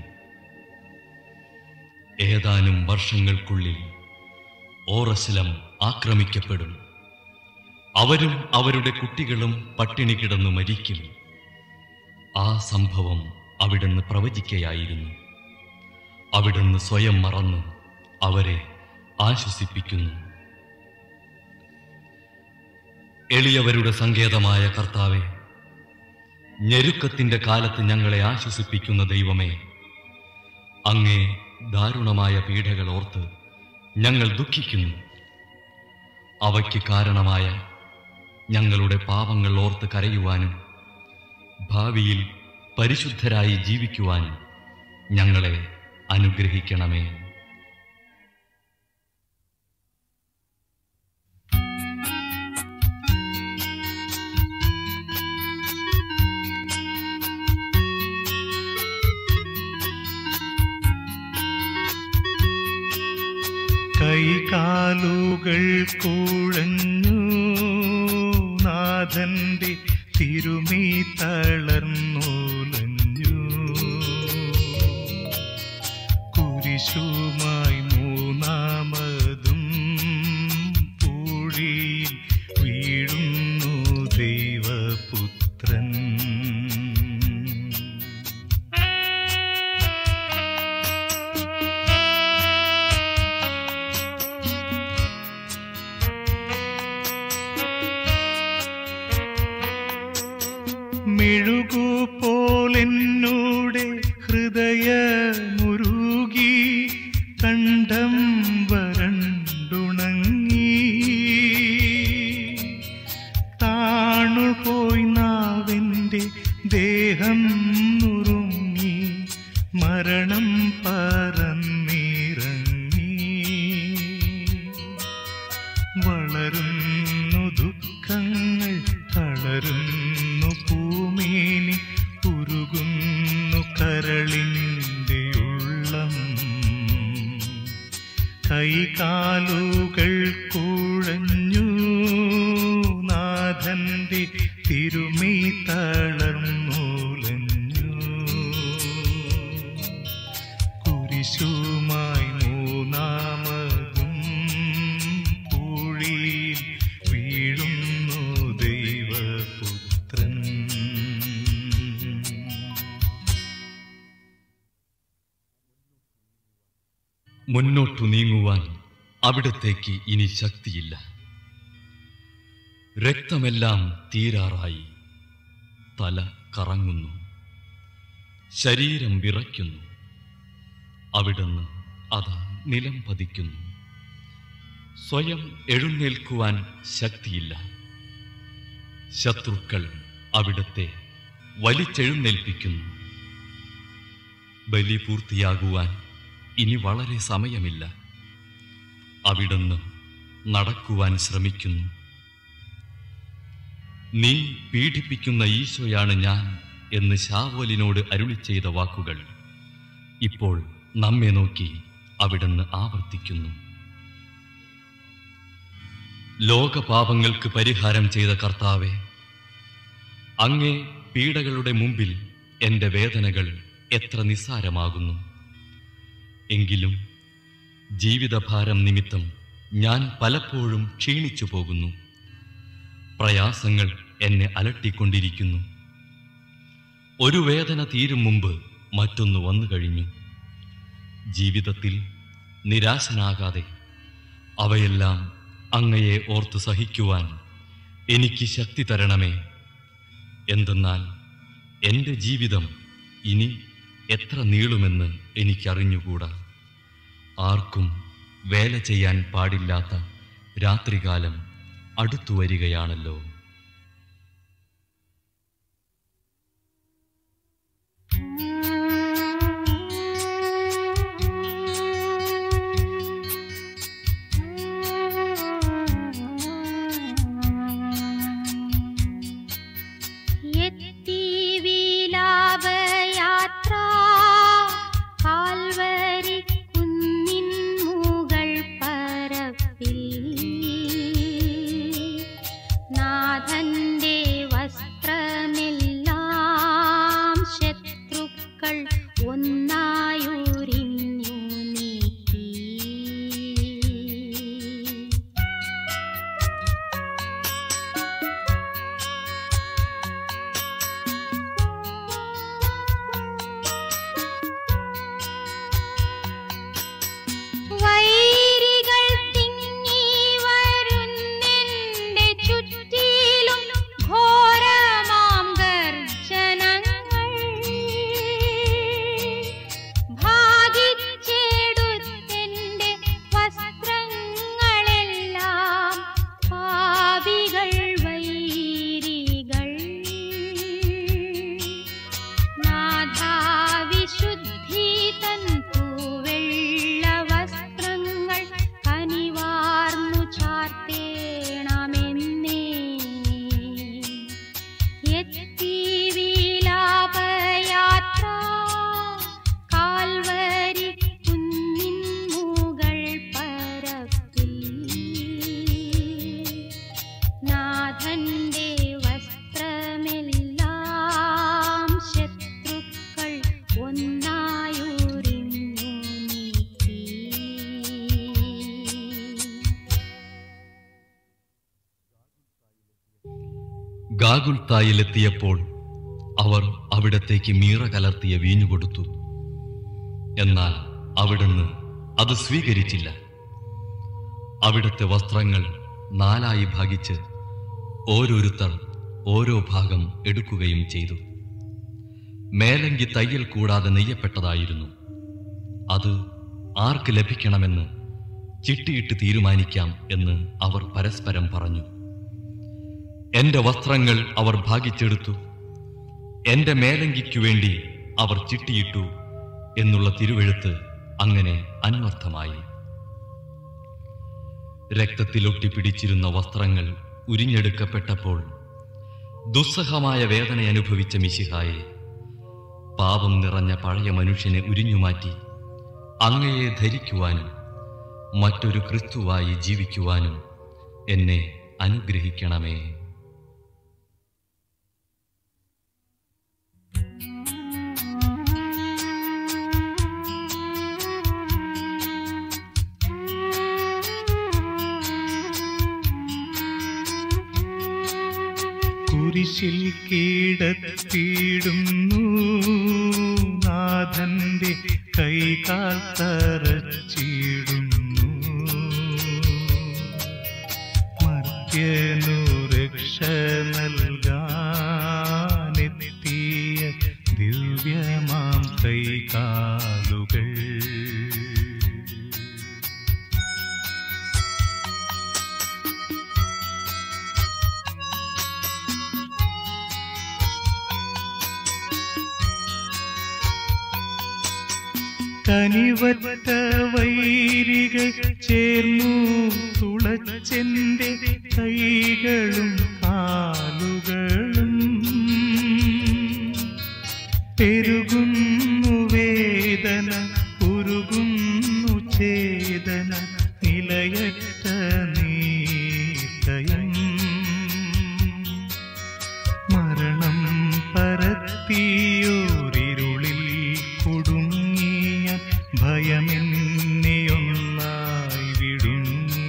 Speaker 3: ഏതാനും വർഷങ്ങൾക്കുള്ളിൽ ഓറശലം ആക്രമിക്കപ്പെടും അവരും അവരുടെ കുട്ടികളും പട്ടിണി കിടന്നു മരിക്കും ആ സംഭവം അവിടുന്ന് പ്രവചിക്കയായിരുന്നു അവിടുന്ന് സ്വയം മറന്ന് അവരെ ആശ്വസിപ്പിക്കുന്നു എളിയവരുടെ സങ്കേതമായ കർത്താവെ ഞെരുക്കത്തിന്റെ കാലത്ത് ഞങ്ങളെ ആശ്വസിപ്പിക്കുന്ന ദൈവമേ അങ്ങേ ദാരുണമായ പീഡകൾ ഓർത്ത് ഞങ്ങൾ ദുഃഖിക്കുന്നു അവയ്ക്ക് കാരണമായ ഞങ്ങളുടെ പാപങ്ങൾ ഓർത്ത് കരയുവാനും ഭാവിയിൽ പരിശുദ്ധരായി ജീവിക്കുവാനും ഞങ്ങളെ അനുഗ്രഹിക്കണമേ
Speaker 2: കൈകാലുകൾ കുഴഞ്ഞു നാഥന്റെ തിരുമി തളർന്നുലഞ്ഞു കുരിശുമായി മൂന്നാമതും പൂഴിയിൽ വീഴുന്നു ദൈവപുത്രൻ മെഴുകുപോലെന്നൂടെ ഹൃദയമുരുകി കണ്ഠം വരണ്ടുണങ്ങി താണുപോയി നാവിൻ്റെ ദേഹം നുറുങ്ങി മരണം പറന്നിറങ്ങി വളരുന്നു ദുഃഖങ്ങൾ
Speaker 3: മുന്നോട്ടു നീങ്ങുവാൻ അവിടത്തേക്ക് ഇനി ശക്തിയില്ല രക്തമെല്ലാം തീരാറായി തല കറങ്ങുന്നു ശരീരം വിറയ്ക്കുന്നു അവിടുന്ന് അതാ നിലം പതിക്കുന്നു സ്വയം എഴുന്നേൽക്കുവാൻ ശക്തിയില്ല ശത്രുക്കൾ അവിടത്തെ വലിച്ചെഴുന്നേൽപ്പിക്കുന്നു ബലി പൂർത്തിയാകുവാൻ ഇനി വളരെ സമയമില്ല അവിടുന്ന് നടക്കുവാൻ ശ്രമിക്കുന്നു നീ പീഡിപ്പിക്കുന്ന ഈശോയാണ് ഞാൻ എന്ന് ശാവോലിനോട് അരുളി ചെയ്ത വാക്കുകൾ ഇപ്പോൾ നമ്മെ നോക്കി അവിടുന്ന് ആവർത്തിക്കുന്നു ലോകപാപങ്ങൾക്ക് പരിഹാരം ചെയ്ത കർത്താവെ അങ്ങേ പീഡകളുടെ മുമ്പിൽ എൻ്റെ വേദനകൾ എത്ര നിസ്സാരമാകുന്നു എങ്കിലും ജീവിതഭാരം നിമിത്തം ഞാൻ പലപ്പോഴും ക്ഷീണിച്ചു പോകുന്നു പ്രയാസങ്ങൾ എന്നെ അലട്ടിക്കൊണ്ടിരിക്കുന്നു ഒരു വേദന തീരും മുമ്പ് മറ്റൊന്ന് വന്നു കഴിഞ്ഞു ജീവിതത്തിൽ നിരാശനാകാതെ അവയെല്ലാം അങ്ങയെ ഓർത്ത് സഹിക്കുവാൻ എനിക്ക് ശക്തി തരണമേ എന്തെന്നാൽ എൻ്റെ ജീവിതം ഇനി എത്ര നീളുമെന്ന് എനിക്കറിഞ്ഞുകൂടാ ആർക്കും വേല ചെയ്യാൻ പാടില്ലാത്ത രാത്രികാലം അടുത്തു വരികയാണല്ലോ
Speaker 4: എത്തി വിലാപയാത്ര കാൽവരി കുന്നിൻ മുകൾ പരപ്പിൽ നാഥന്റെ വസ്ത്രമെല്ലാം ശത്രുക്കൾ ഒന്നായുരിഞ്ഞു നീക്കി വൈരികൾ തിങ്ങി വരുന്നെന്റെ ചുറ്റിലും ഘോരമാം ഗർജനങ്ങൾ ഭാഗിച്ചെടുത്തെന്റെ വസ്ത്രങ്ങളെല്ലാം പാപികൾ വൈരികൾ നാഥാവിശുദ്ധി തൻ തൂവെള്ള വസ്ത്രങ്ങൾ കനിവാർന്നു ചാർത്തേണമെന്നേ എത്തി വിലാപയാത്ര കാൽവരി കുന്നിൻ മുകൾ പരപ്പിൽ നാഥന്റെ വസ്ത്രമെല്ലാം ശത്രുക്കൾ ഒന്നായുരിഞ്ഞു നീക്കി
Speaker 3: ഗാഗുൽത്തായിലെത്തിയപ്പോൾ അവർ അവിടത്തേക്ക് മീറ കലർത്തിയ വീഞ്ഞു കൊടുത്തു എന്നാൽ അവിടുന്ന് അത് സ്വീകരിച്ചില്ല അവിടുത്തെ വസ്ത്രങ്ങൾ നാലായി ഭാഗിച്ച് ഓരോരുത്തർ ഓരോ ഭാഗം എടുക്കുകയും ചെയ്തു മേലങ്കി തയ്യൽ കൂടാതെ നെയ്യപ്പെട്ടതായിരുന്നു അത് ആർക്ക് ലഭിക്കണമെന്ന് ചിട്ടിയിട്ട് തീരുമാനിക്കാം എന്ന് അവർ പരസ്പരം പറഞ്ഞു എന്റെ വസ്ത്രങ്ങൾ അവർ ഭാഗിച്ചെടുത്തു എന്റെ മേലങ്കിക്കു വേണ്ടി അവർ ചിട്ടിയിട്ടു എന്നുള്ള തിരുവെഴുത്ത് അങ്ങനെ അന്വർത്ഥമായി രക്തത്തിലൊട്ടിപ്പിടിച്ചിരുന്ന വസ്ത്രങ്ങൾ ഉരിഞ്ഞെടുക്കപ്പെട്ടപ്പോൾ ദുസ്സഹമായ വേദന അനുഭവിച്ച മിശിഹായെ പാപം നിറഞ്ഞ പഴയ മനുഷ്യനെ ഉരിഞ്ഞുമാറ്റി അങ്ങയെ ധരിക്കുവാനും മറ്റൊരു ക്രിസ്തുവായി ജീവിക്കുവാനും എന്നെ അനുഗ്രഹിക്കണമേ
Speaker 2: കുരിശിൽ കീടത്തിടുന്നു നാഥന്റെ കൈകാൽ തറച്ചിടുന്നു മർത്യനു രക്ഷ നൽകാനെത്തിയ ദിവ്യമാം കൈകാലുകൾ കനിവറ്റ വൈരികൾ ചേർന്നു തുളച്ചെന്റെ കൈകളും കാലുകളും പെരുകുന്നു വേദന ഉരുകുന്നു ചേതന നിലയറ്റ നീർക്കയം മരണം പരത്തിയോരിരുളിൽ കുടുങ്ങിയ ഭയമെന്നെയൊന്നായി വിടുങ്ങി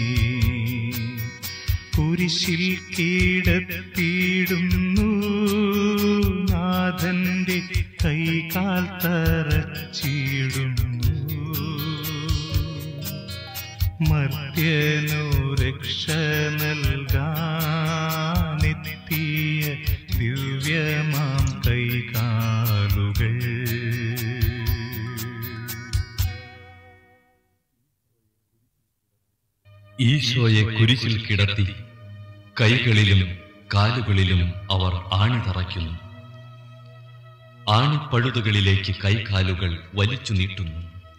Speaker 2: കുരിശിൽ കീടത്തിയിടുന്നു നാഥന്റെ കൈകാൽ തറച്ചിടുന്നു മർത്യനോ രക്ഷ നൽകാനെത്തിയ ദിവ്യമാം കൈകാലുകൾ
Speaker 3: ഈശോയെ കുരിശിൽ കിടത്തി കൈകളിലും കാലുകളിലും അവർ ആണി തറയ്ക്കുന്നു ആണിപ്പഴുതുകളിലേക്ക് കൈകാലുകൾ വലിച്ചു നീട്ടുന്നു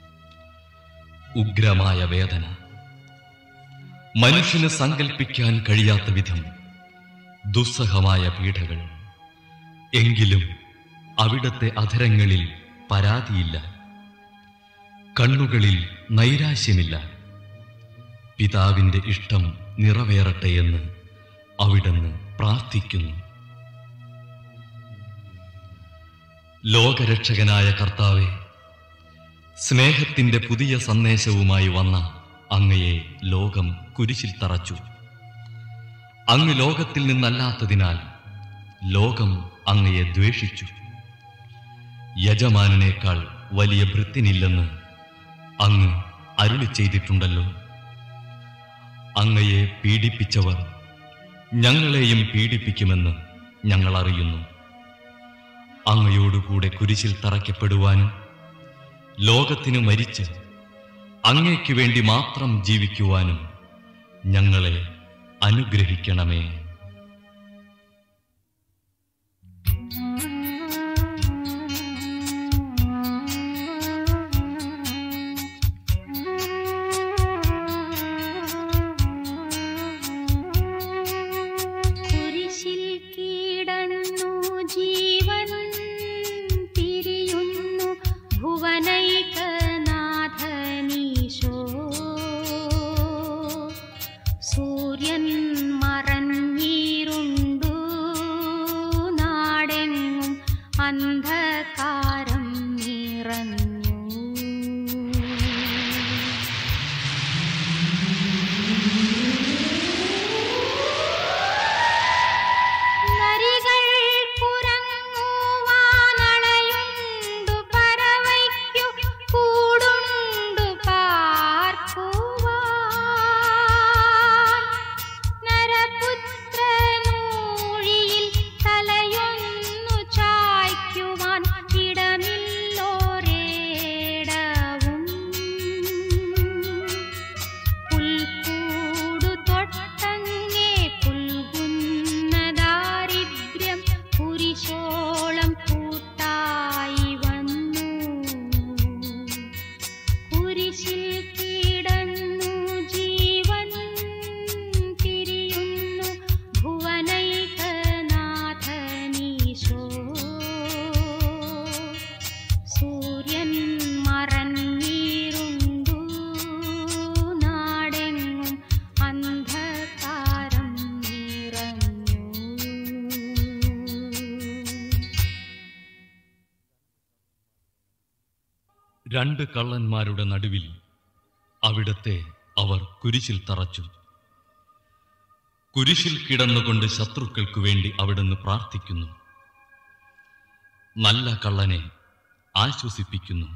Speaker 3: ഉഗ്രമായ വേദന മനുഷ്യന് സങ്കൽപ്പിക്കാൻ കഴിയാത്ത വിധം ദുസ്സഹമായ പീഡകൾ എങ്കിലും അവിടത്തെ അധരങ്ങളിൽ പരാതിയില്ല കണ്ണുകളിൽ നൈരാശ്യമില്ല പിതാവിന്റെ ഇഷ്ടം നിറവേറട്ടെ എന്ന് അവിടുന്ന് പ്രാർത്ഥിക്കുന്നു ലോകരക്ഷകനായ കർത്താവെ സ്നേഹത്തിന്റെ പുതിയ സന്ദേശവുമായി വന്ന അങ്ങയെ ലോകം കുരിശിൽ തറച്ചു അങ്ങ് ലോകത്തിൽ നിന്നല്ലാത്തതിനാൽ ലോകം അങ്ങയെ ദ്വേഷിച്ചു യജമാനേക്കാൾ വലിയ ഭൃത്യനില്ലെന്ന് അങ്ങ് അരുളി ചെയ്തിട്ടുണ്ടല്ലോ അങ്ങയെ പീഡിപ്പിച്ചവർ ഞങ്ങളെയും പീഡിപ്പിക്കുമെന്ന് ഞങ്ങൾ അറിയുന്നു അങ്ങയോടുകൂടെ കുരിശിൽ തറയ്ക്കപ്പെടുവാനും ലോകത്തിനു മരിച്ച് അങ്ങയ്ക്ക് വേണ്ടി മാത്രം ജീവിക്കുവാനും ഞങ്ങളെ അനുഗ്രഹിക്കണമേ
Speaker 4: കുരിശിൽ കീടന്നു ജീവൻ പിരിയുന്നു ഭുവനൈകനാഥനീശോ സൂര്യൻ മറഞ്ഞീരുണ്ടു നാടെങ്ങും അന്ധകാരം നിറഞ്ഞു നരികൾ കുരങ്ങുവാനളയുണ്ടു പറവയ്ക്കു കൂടുണ്ടു പാർക്കുവാൻ നരപുത്രനൂഴിയിൽ തലയൊന്നു ചായ്ക്കുവാൻ ഇടമില്ലോരേടവും പുൽക്കൂടു തൊട്ടങ്ങേ പുൽകുന്ന ദാരിദ്ര്യം കുരിശോളം കൂട്ടായി വന്നു കുരിശിൽ കിടന്നു ജീവൻ തിരിയുന്നു ഭുവനൈകനാഥനീശോ സൂര്യൻ മറഞ്ഞീരുണ്ടു നാടെങ്ങും അന്ധകാരം നിറഞ്ഞു
Speaker 3: രണ്ട് കള്ളന്മാരുടെ നടുവിൽ അവിടത്തെ അവർ കുരിശിൽ തറച്ചു കുരിശിൽ കിടന്നുകൊണ്ട് ശത്രുക്കൾക്കു വേണ്ടി അവിടുന്ന് പ്രാർത്ഥിക്കുന്നു നല്ല കള്ളനെ ആശ്വസിപ്പിക്കുന്നു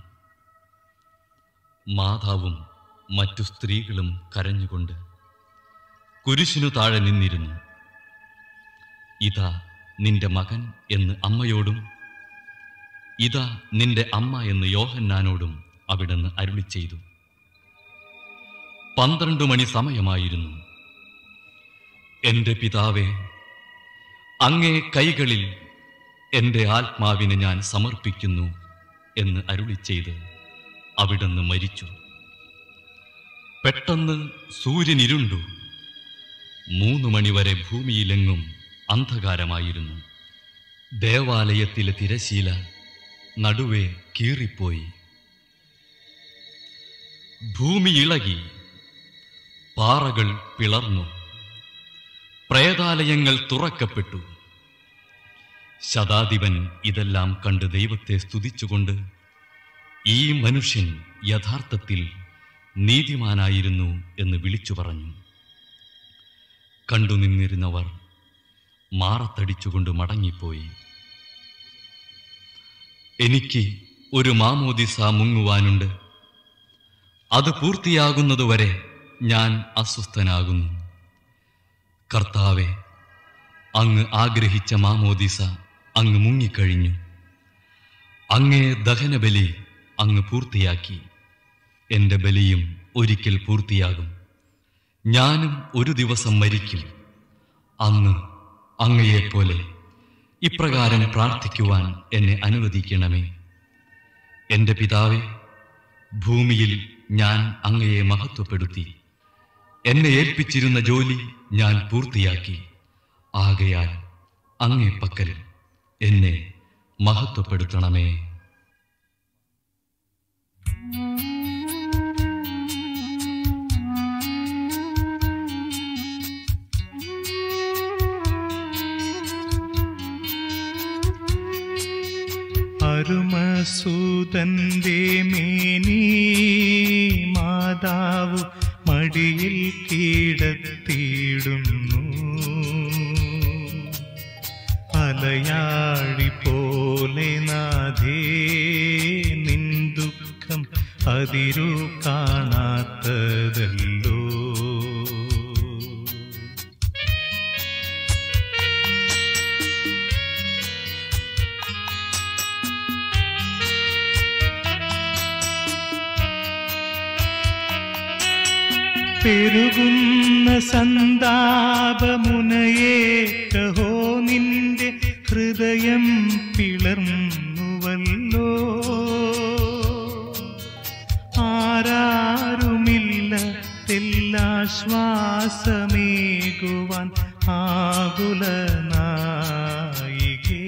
Speaker 3: മാതാവും മറ്റു സ്ത്രീകളും കരഞ്ഞുകൊണ്ട് കുരിശിനു താഴെ നിന്നിരുന്നു ഇതാ നിന്റെ മകൻ എന്ന് അമ്മയോടും ഇതാ നിന്റെ അമ്മ എന്ന് യോഹന്നാനോടും അവിടുന്ന് അരുളി ചെയ്തു പന്ത്രണ്ട് മണി സമയമായിരുന്നു എന്റെ പിതാവേ അങ്ങേ കൈകളിൽ എന്റെ ആത്മാവിനെ ഞാൻ സമർപ്പിക്കുന്നു എന്ന് അരുളി ചെയ്ത് അവിടുന്ന് മരിച്ചു പെട്ടെന്ന് സൂര്യൻ ഇരുണ്ടു മൂന്ന് മണിവരെ ഭൂമിയിലെങ്ങും അന്ധകാരമായിരുന്നു ദേവാലയത്തിലെ തിരശീല നടുവേ കീറിപ്പോയി ഭൂമി ഇളകി പാറകൾ പിളർന്നു പ്രേതാലയങ്ങൾ തുറക്കപ്പെട്ടു ശതാധിപൻ ഇതെല്ലാം കണ്ട് ദൈവത്തെ സ്തുതിച്ചുകൊണ്ട് ഈ മനുഷ്യൻ യഥാർത്ഥത്തിൽ നീതിമാനായിരുന്നു എന്ന് വിളിച്ചു പറഞ്ഞു കണ്ടു നിന്നിരുന്നവർ മാറത്തടിച്ചുകൊണ്ട് മടങ്ങിപ്പോയി എനിക്ക് ഒരു മാമോദിസ മുങ്ങുവാനുണ്ട് അത് പൂർത്തിയാകുന്നതുവരെ ഞാൻ അസ്വസ്ഥനാകുന്നു കർത്താവെ അങ്ങ് ആഗ്രഹിച്ച മാമോദിസ അങ്ങ് മുങ്ങിക്കഴിഞ്ഞു അങ്ങേ ദഹനബലി അങ്ങ് പൂർത്തിയാക്കി എൻ്റെ ബലിയും ഒരിക്കൽ പൂർത്തിയാകും ഞാനും ഒരു ദിവസം മരിക്കും അങ്ങ് അങ്ങയെപ്പോലെ ഇപ്രകാരം പ്രാർത്ഥിക്കുവാൻ എന്നെ അനുവദിക്കണമേ എൻ്റെ പിതാവേ ഭൂമിയിൽ ഞാൻ അങ്ങയെ മഹത്വപ്പെടുത്തി എന്നെ ഏൽപ്പിച്ചിരുന്ന ജോലി ഞാൻ പൂർത്തിയാക്കി ആകയാൽ അങ്ങേ പക്കൽ എന്നെ മഹത്വപ്പെടുത്തണമേ
Speaker 2: അരുമസൂതന്റെ മേനി മാതാവ് മടിയിൽ കീടത്തിയിടുന്നു അലയാഴി പോലെ നാഥേ നിൻ ദുഃഖം അതിരു കാണാത്തതല്ലോ പെരുകുന്ന സന്താപമുനയെ കഹോ നിന്റെ ഹൃദയം പിളർന്നുവല്ലോ ആരാരുമില്ല തെല്ലാശ്വാസമേകുവാൻ ആകുലനായികേ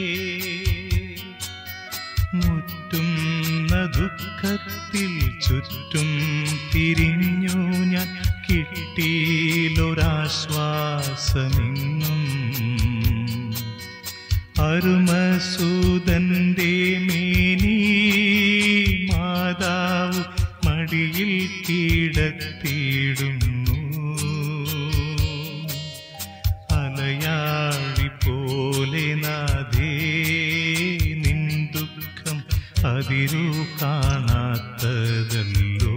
Speaker 2: മുറ്റുന്ന ദുഃഖത്തിൽ ചുറ്റും തിരിഞ്ഞു ഞാൻ കിട്ടിയിലൊരാശ്വാസമെങ്ങും അരുമസൂതന്റെ മേനി മാതാവ് മടിയിൽ കീടത്തിയിടുന്നു അലയാഴി പോലെ നാഥേ നിൻ ദുഃഖം അതിരു കാണാത്തതല്ലോ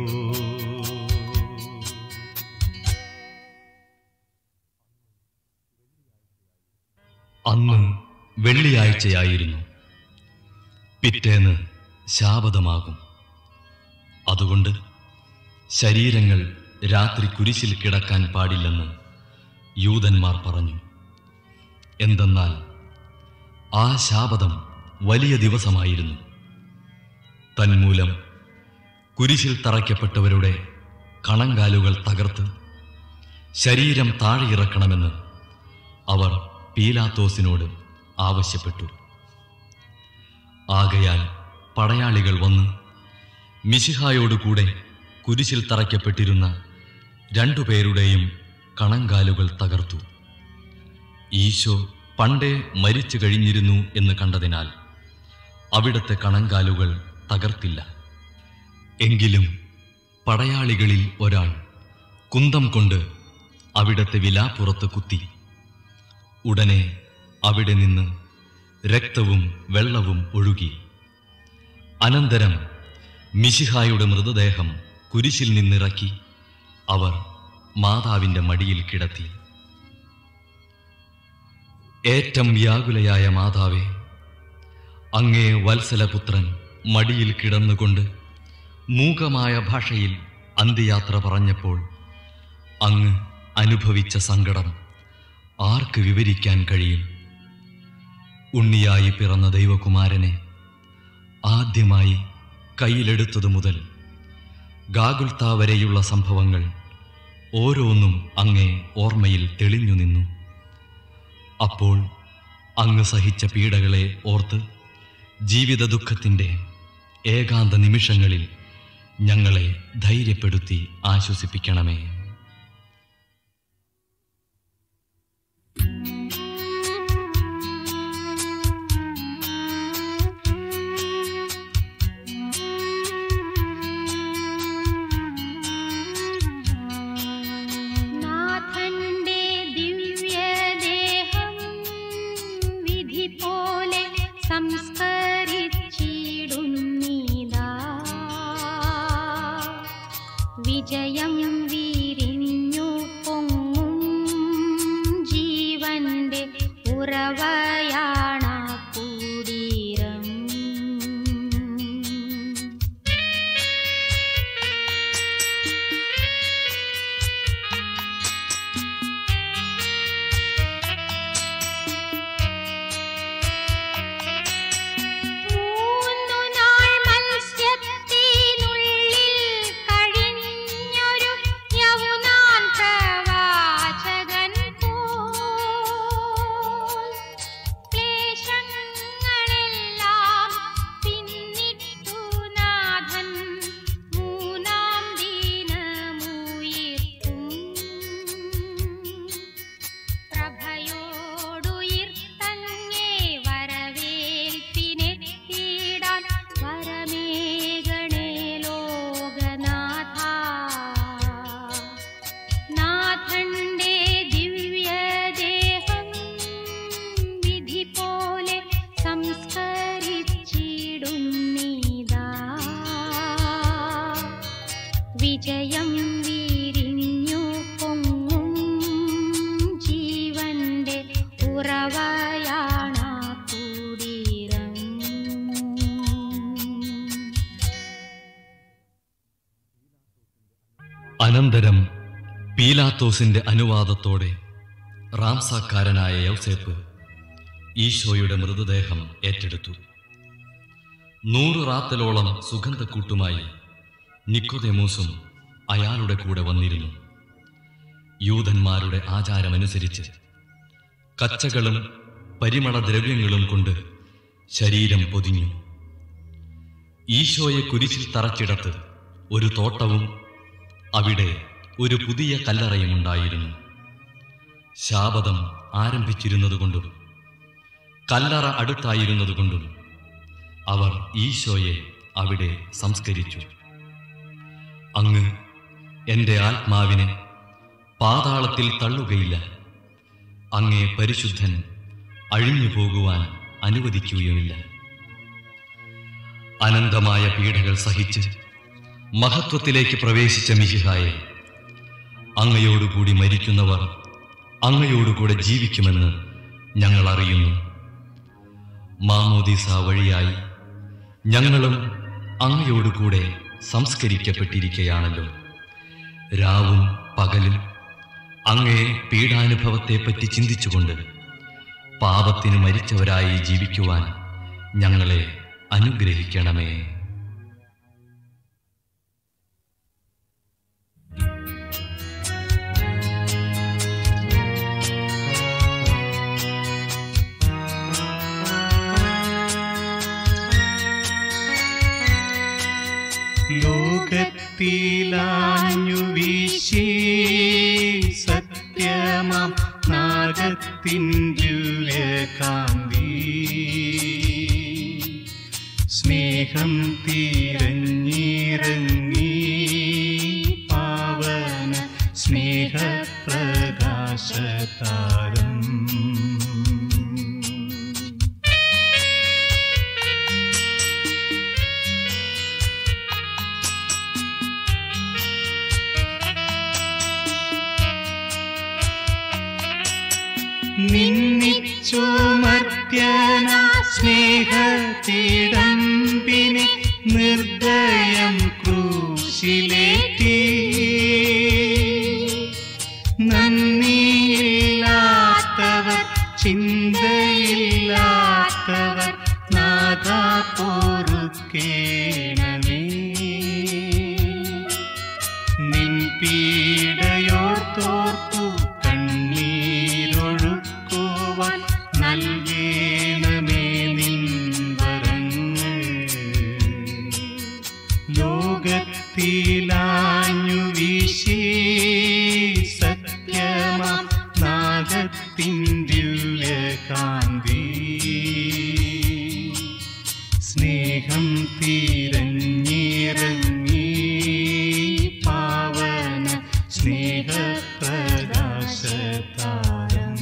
Speaker 3: അന്ന് വെള്ളിയാഴ്ചയായിരുന്നു പിറ്റേന്ന് ശാപതമാകും അതുകൊണ്ട് ശരീരങ്ങൾ രാത്രി കുരിശിൽ കിടക്കാൻ പാടില്ലെന്ന് യൂതന്മാർ പറഞ്ഞു എന്തെന്നാൽ ആ ശാപതം വലിയ ദിവസമായിരുന്നു തന്മൂലം കുരിശിൽ തറയ്ക്കപ്പെട്ടവരുടെ കണങ്കാലുകൾ തകർത്ത് ശരീരം താഴെയിറക്കണമെന്ന് അവർ പീലാത്തോസിനോട് ആവശ്യപ്പെട്ടു ആകയാൽ പടയാളികൾ വന്ന് മിശിഹായോടുകൂടെ കുരിശിൽ തറയ്ക്കപ്പെട്ടിരുന്ന രണ്ടുപേരുടെയും കണങ്കാലുകൾ തകർത്തു ഈശോ പണ്ടേ മരിച്ചു കഴിഞ്ഞിരുന്നു എന്ന് കണ്ടതിനാൽ അവിടുത്തെ കണങ്കാലുകൾ തകർത്തില്ല എങ്കിലും പടയാളികളിൽ ഒരാൾ കുന്തം കൊണ്ട് അവിടത്തെ വിലാപ്പുറത്ത് കുത്തി ഉടനെ അവിടെ നിന്ന് രക്തവും വെള്ളവും ഒഴുകി അനന്തരം മിശിഹായുടെ മൃതദേഹം കുരിശിൽ നിന്നിറക്കി അവർ മാതാവിന്റെ മടിയിൽ കിടത്തി ഏറ്റം വ്യാകുലയായ മാതാവേ അങ്ങേ വത്സലപുത്രൻ മടിയിൽ കിടന്നുകൊണ്ട് മൂകമായ ഭാഷയിൽ അന്ത്യയാത്ര പറഞ്ഞപ്പോൾ അങ്ങ് അനുഭവിച്ച സങ്കടം ആർക്ക് വിവരിക്കാൻ കഴിയും ഉണ്ണിയായി പിറന്ന ദൈവകുമാരനെ ആദ്യമായി കയ്യിലെടുത്തതു മുതൽ ഗാഗുൽത്ത വരെയുള്ള സംഭവങ്ങൾ ഓരോന്നും അങ്ങേ ഓർമ്മയിൽ തെളിഞ്ഞു നിന്നു അപ്പോൾ അങ്ങ് സഹിച്ച പീഡകളെ ഓർത്ത് ജീവിത ദുഃഖത്തിൻ്റെ ഏകാന്ത നിമിഷങ്ങളിൽ ഞങ്ങളെ ധൈര്യപ്പെടുത്തി ആശ്വസിപ്പിക്കണമേ
Speaker 4: നാഥന്റെ ദിവ്യദേഹം വിധി പോലെ സംസ്കരിച്ചിടുന്നീതാ വിജയം വീരിഞ്ഞു പൊങ്ങും ജീവന്റെ ഉറവയാണ കൂടീരം മൂന്നു നാൾ മത്സ്യത്തിനുള്ളിൽ കഴിഞ്ഞൊരു യൗനാൻ പ്രവാചകൻ പോൽ ക്ലേശങ്ങളെല്ലാം പിന്നിട്ടു നാഥൻ മൂന്നാം ദിനമുയിർക്കും പ്രഭയോടുയിർത്തങ്ങേ വരവേൽപ്പിനെത്തിയിടാൻ വരമേകണേ ലോകനാഥ നാഥന്റെ ദിവ്യദേഹം വിധി പോലെ സംസ്കരിച്ചിടുന്നീതാ വിജയം വീരിഞ്ഞു പൊങ്ങും ജീവന്റെ ഉറവയാണ കൂടീരം
Speaker 3: അനന്തരം പീലാത്തോസിന്റെ അനുവാദത്തോടെ റാംസാക്കാരനായ യൗസേപ്പ് ഈശോയുടെ മൃതദേഹം ഏറ്റെടുത്തു നൂറ് റാത്തലോളം സുഗന്ധക്കൂട്ടുമായി നിക്കോദെമൂസും അയാളുടെ കൂടെ വന്നിരുന്നു യൂതന്മാരുടെ ആചാരമനുസരിച്ച് കച്ചകളും പരിമളദ്രവ്യങ്ങളും കൊണ്ട് ശരീരം പൊതിഞ്ഞു ഈശോയെ കുരിശിൽ തറച്ചിടത്ത് ഒരു തോട്ടവും അവിടെ ഒരു പുതിയ കല്ലറയും ഉണ്ടായിരുന്നു ശാപതം ആരംഭിച്ചിരുന്നതുകൊണ്ടും കല്ലറ അടുത്തായിരുന്നതുകൊണ്ടും അവർ ഈശോയെ അവിടെ സംസ്കരിച്ചു അങ്ങ് എൻ്റെ ആത്മാവിനെ പാതാളത്തിൽ തള്ളുകയില്ല അങ്ങേ പരിശുദ്ധൻ അഴിഞ്ഞു പോകുവാൻ അനുവദിക്കുകയുമില്ല അനന്തമായ പീഡകൾ സഹിച്ച് മഹത്വത്തിലേക്ക് പ്രവേശിച്ച മിശിഹായെ അങ്ങയോടുകൂടി മരിക്കുന്നവർ അങ്ങയോടുകൂടെ ജീവിക്കുമെന്ന് ഞങ്ങൾ അറിയുന്നു മാമോദീസ വഴിയായി ഞങ്ങളും അങ്ങയോടുകൂടെ സംസ്കരിക്കപ്പെട്ടിരിക്കയാണല്ലോ രാവും പകലും അങ്ങേ പീഡാനുഭവത്തെപ്പറ്റി ചിന്തിച്ചുകൊണ്ട് പാപത്തിന് മരിച്ചവരായി ജീവിക്കുവാൻ ഞങ്ങളെ അനുഗ്രഹിക്കണമേ
Speaker 2: ലോകത്തിലാഞ്ഞു വീശി സത്യമാം നാഗത്തിൻ ദിവ്യകാന്തി സ്നേഹം തീരഞ്ഞിറങ്ങി പാവന സ്നേഹപ്രകാശതാരം നിന്നിച്ചു മർത്യന സ്നേഹത്തിടമ്പിനെ നിർദ്ദയം ക്രൂശിലേറ്റി നന്ദിയില്ലാത്തവർ ചിന്തയില്ലാത്തവർ നാഥ പൊറുക്കേണമേ നിൻ പീഡയോർത്തോർത്തു കണ്ണീരൊഴുക്കുവാൻ നൽകേണമേ നിൻ വരങ്ങൾ ലോകത്തിലാഞ്ഞു വീശി സത്യമാം നാഗത്തിൻ ദിവ്യകാന്തി സ്നേഹം തീരഞ്ഞിറങ്ങി പാവന സ്നേഹപ്രകാശതാരം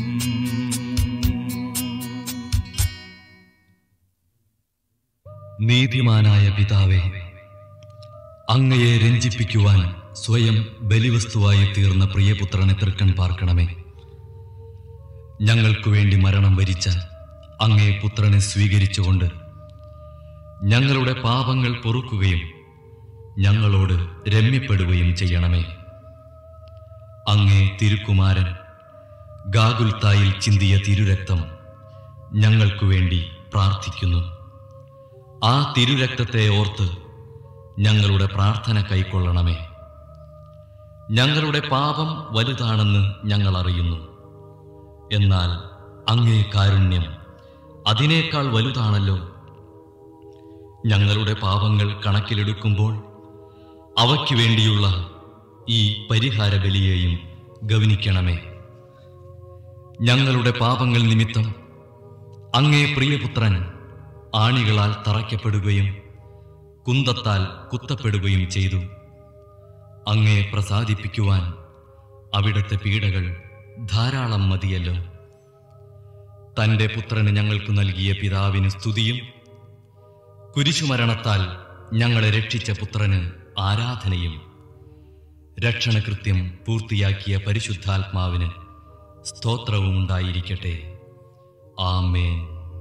Speaker 3: നീതിമാനായ പിതാവേ അങ്ങയെ രഞ്ജിപ്പിക്കുവാൻ സ്വയം ബലിവസ്തുവായി തീർന്ന പ്രിയപുത്രനെ തൃക്കൺ പാർക്കണമേ ഞങ്ങൾക്കു വേണ്ടി മരണം വരിച്ച അങ്ങേ പുത്രനെ സ്വീകരിച്ചുകൊണ്ട് ഞങ്ങളുടെ പാപങ്ങൾ പൊറുക്കുകയും ഞങ്ങളോട് രമ്യപ്പെടുകയും ചെയ്യണമേ അങ്ങേ തിരുക്കുമാരൻ ഗാഗുൽത്തായിൽ ചിന്തിയ തിരുരക്തം ഞങ്ങൾക്കു വേണ്ടി പ്രാർത്ഥിക്കുന്നു ആ തിരുരക്തത്തെ ഓർത്ത് ഞങ്ങളുടെ പ്രാർത്ഥന കൈക്കൊള്ളണമേ ഞങ്ങളുടെ പാപം വലുതാണെന്ന് ഞങ്ങൾ അറിയുന്നു എന്നാൽ അങ്ങേ കാരുണ്യം അതിനേക്കാൾ വലുതാണല്ലോ ഞങ്ങളുടെ പാപങ്ങൾ കണക്കിലെടുക്കുമ്പോൾ അവയ്ക്ക് വേണ്ടിയുള്ള ഈ പരിഹാര ബലിയെയും ഗവനിക്കണമേ ഞങ്ങളുടെ പാപങ്ങൾ നിമിത്തം അങ്ങേ പ്രിയപുത്രൻ ആണികളാൽ തറയ്ക്കപ്പെടുകയും കുന്തത്താൽ കുത്തപ്പെടുകയും ചെയ്തു അങ്ങേ പ്രസാദിപ്പിക്കുവാൻ അവിടുത്തെ പീഡകൾ ധാരാളം മതിയല്ലോ തന്റെ പുത്രന് ഞങ്ങൾക്ക് നൽകിയ പിതാവിന് സ്തുതിയും കുരിശുമരണത്താൽ ഞങ്ങളെ രക്ഷിച്ച പുത്രന് ആരാധനയും രക്ഷണകൃത്യം പൂർത്തിയാക്കിയ പരിശുദ്ധാത്മാവിന് സ്തോത്രവും ഉണ്ടായിരിക്കട്ടെ ആമേൻ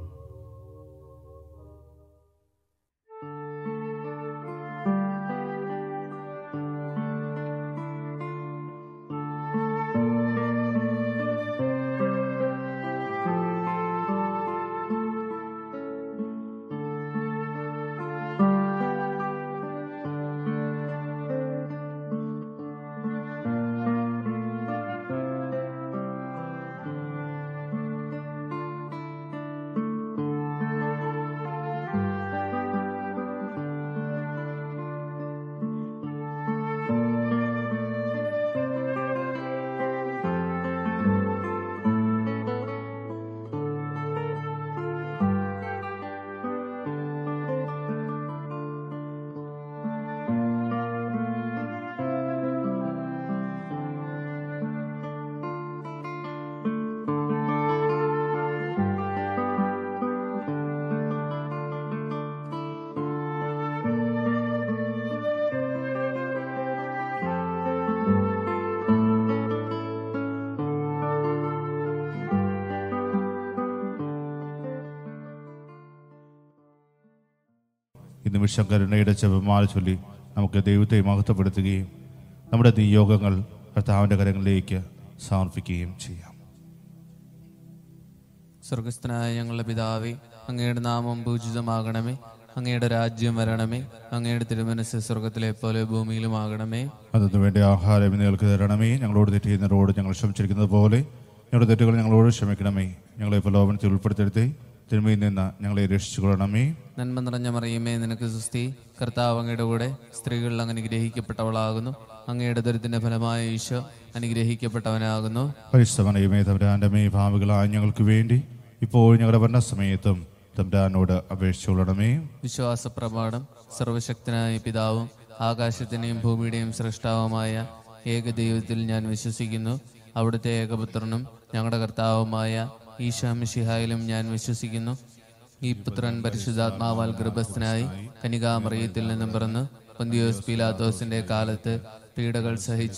Speaker 5: ഈ നിമിഷം കരുണയുടെ ജപമാല ചൊല്ലി നമുക്ക് ദൈവത്തെ മഹത്വപ്പെടുത്തുകയും നമ്മുടെ നിയോഗങ്ങൾ കർത്താവിൻ്റെ കരങ്ങളിലേക്ക് സമർപ്പിക്കുകയും ചെയ്യാം
Speaker 6: സ്വർഗസ്ഥനായ ഞങ്ങളുടെ പിതാവേ അങ്ങയുടെ നാമം പൂജിതമാകണമേ അങ്ങയുടെ രാജ്യം വരണമേ അങ്ങയുടെ തിരുമനസ് സ്വർഗത്തിലെ പോലെ ഭൂമിയിലുമാകണമേ
Speaker 5: അതിനു വേണ്ടി ആഹാരം ഇന്ന് ഞങ്ങൾക്ക് തരണമേ ഞങ്ങളോട് തെറ്റ് ചെയ്യുന്നവരോട് ഞങ്ങൾ ക്ഷമിച്ചിരിക്കുന്നത് പോലെ ഞങ്ങളുടെ തെറ്റുകൾ ഞങ്ങളോട് ക്ഷമിക്കണമേ ഞങ്ങളെ പ്രലോഭനത്തിൽ ഉൾപ്പെടുത്തരുതേ തിന്മയിൽ നിന്ന് ഞങ്ങളെ രക്ഷിച്ചുകൊള്ളണമേ
Speaker 6: നന്മ നിറഞ്ഞ മറിയമേ നിനക്ക് സുസ്തി കർത്താവ് അങ്ങയുടെ കൂടെ സ്ത്രീകളിൽ അങ്ങ് അനുഗ്രഹിക്കപ്പെട്ടവളാകുന്നു അങ്ങയുടെ ദരിദ്രത്തിന്റെ ഫലമായ ഈശോ അനുഗ്രഹിക്കപ്പെട്ടവനാകുന്നു
Speaker 5: പരിശ്രമനയുമേ തമ്പുരാൻ്റെ മേ ഭാവികളായ ഞങ്ങൾക്ക് വേണ്ടി ഇപ്പോൾ ഞങ്ങളുടെ ഭരണസമയത്തും തമ്പുരാനോട് അപേക്ഷിച്ചുകൊള്ളണമേ
Speaker 6: വിശ്വാസ പ്രമാണം സർവശക്തനായ പിതാവും ആകാശത്തിന്റെയും ഭൂമിയുടെയും സൃഷ്ടാവുമായ ഏകദൈവത്തിൽ ഞാൻ വിശ്വസിക്കുന്നു അവിടുത്തെ ഏകപുത്രനും ഞങ്ങളുടെ കർത്താവുമായ ഈശാമിഷിഹായിലും ഞാൻ വിശ്വസിക്കുന്നു ഈ പുത്രൻ പരിശുദ്ധാത്മാവാൽ ഗർഭസ്ഥനായി കനികാമറിയത്തിൽ നിന്നും പിറന്ന് പൊന്തിയോസ് പീലാത്തോസിന്റെ കാലത്ത് പീഡകൾ സഹിച്ച്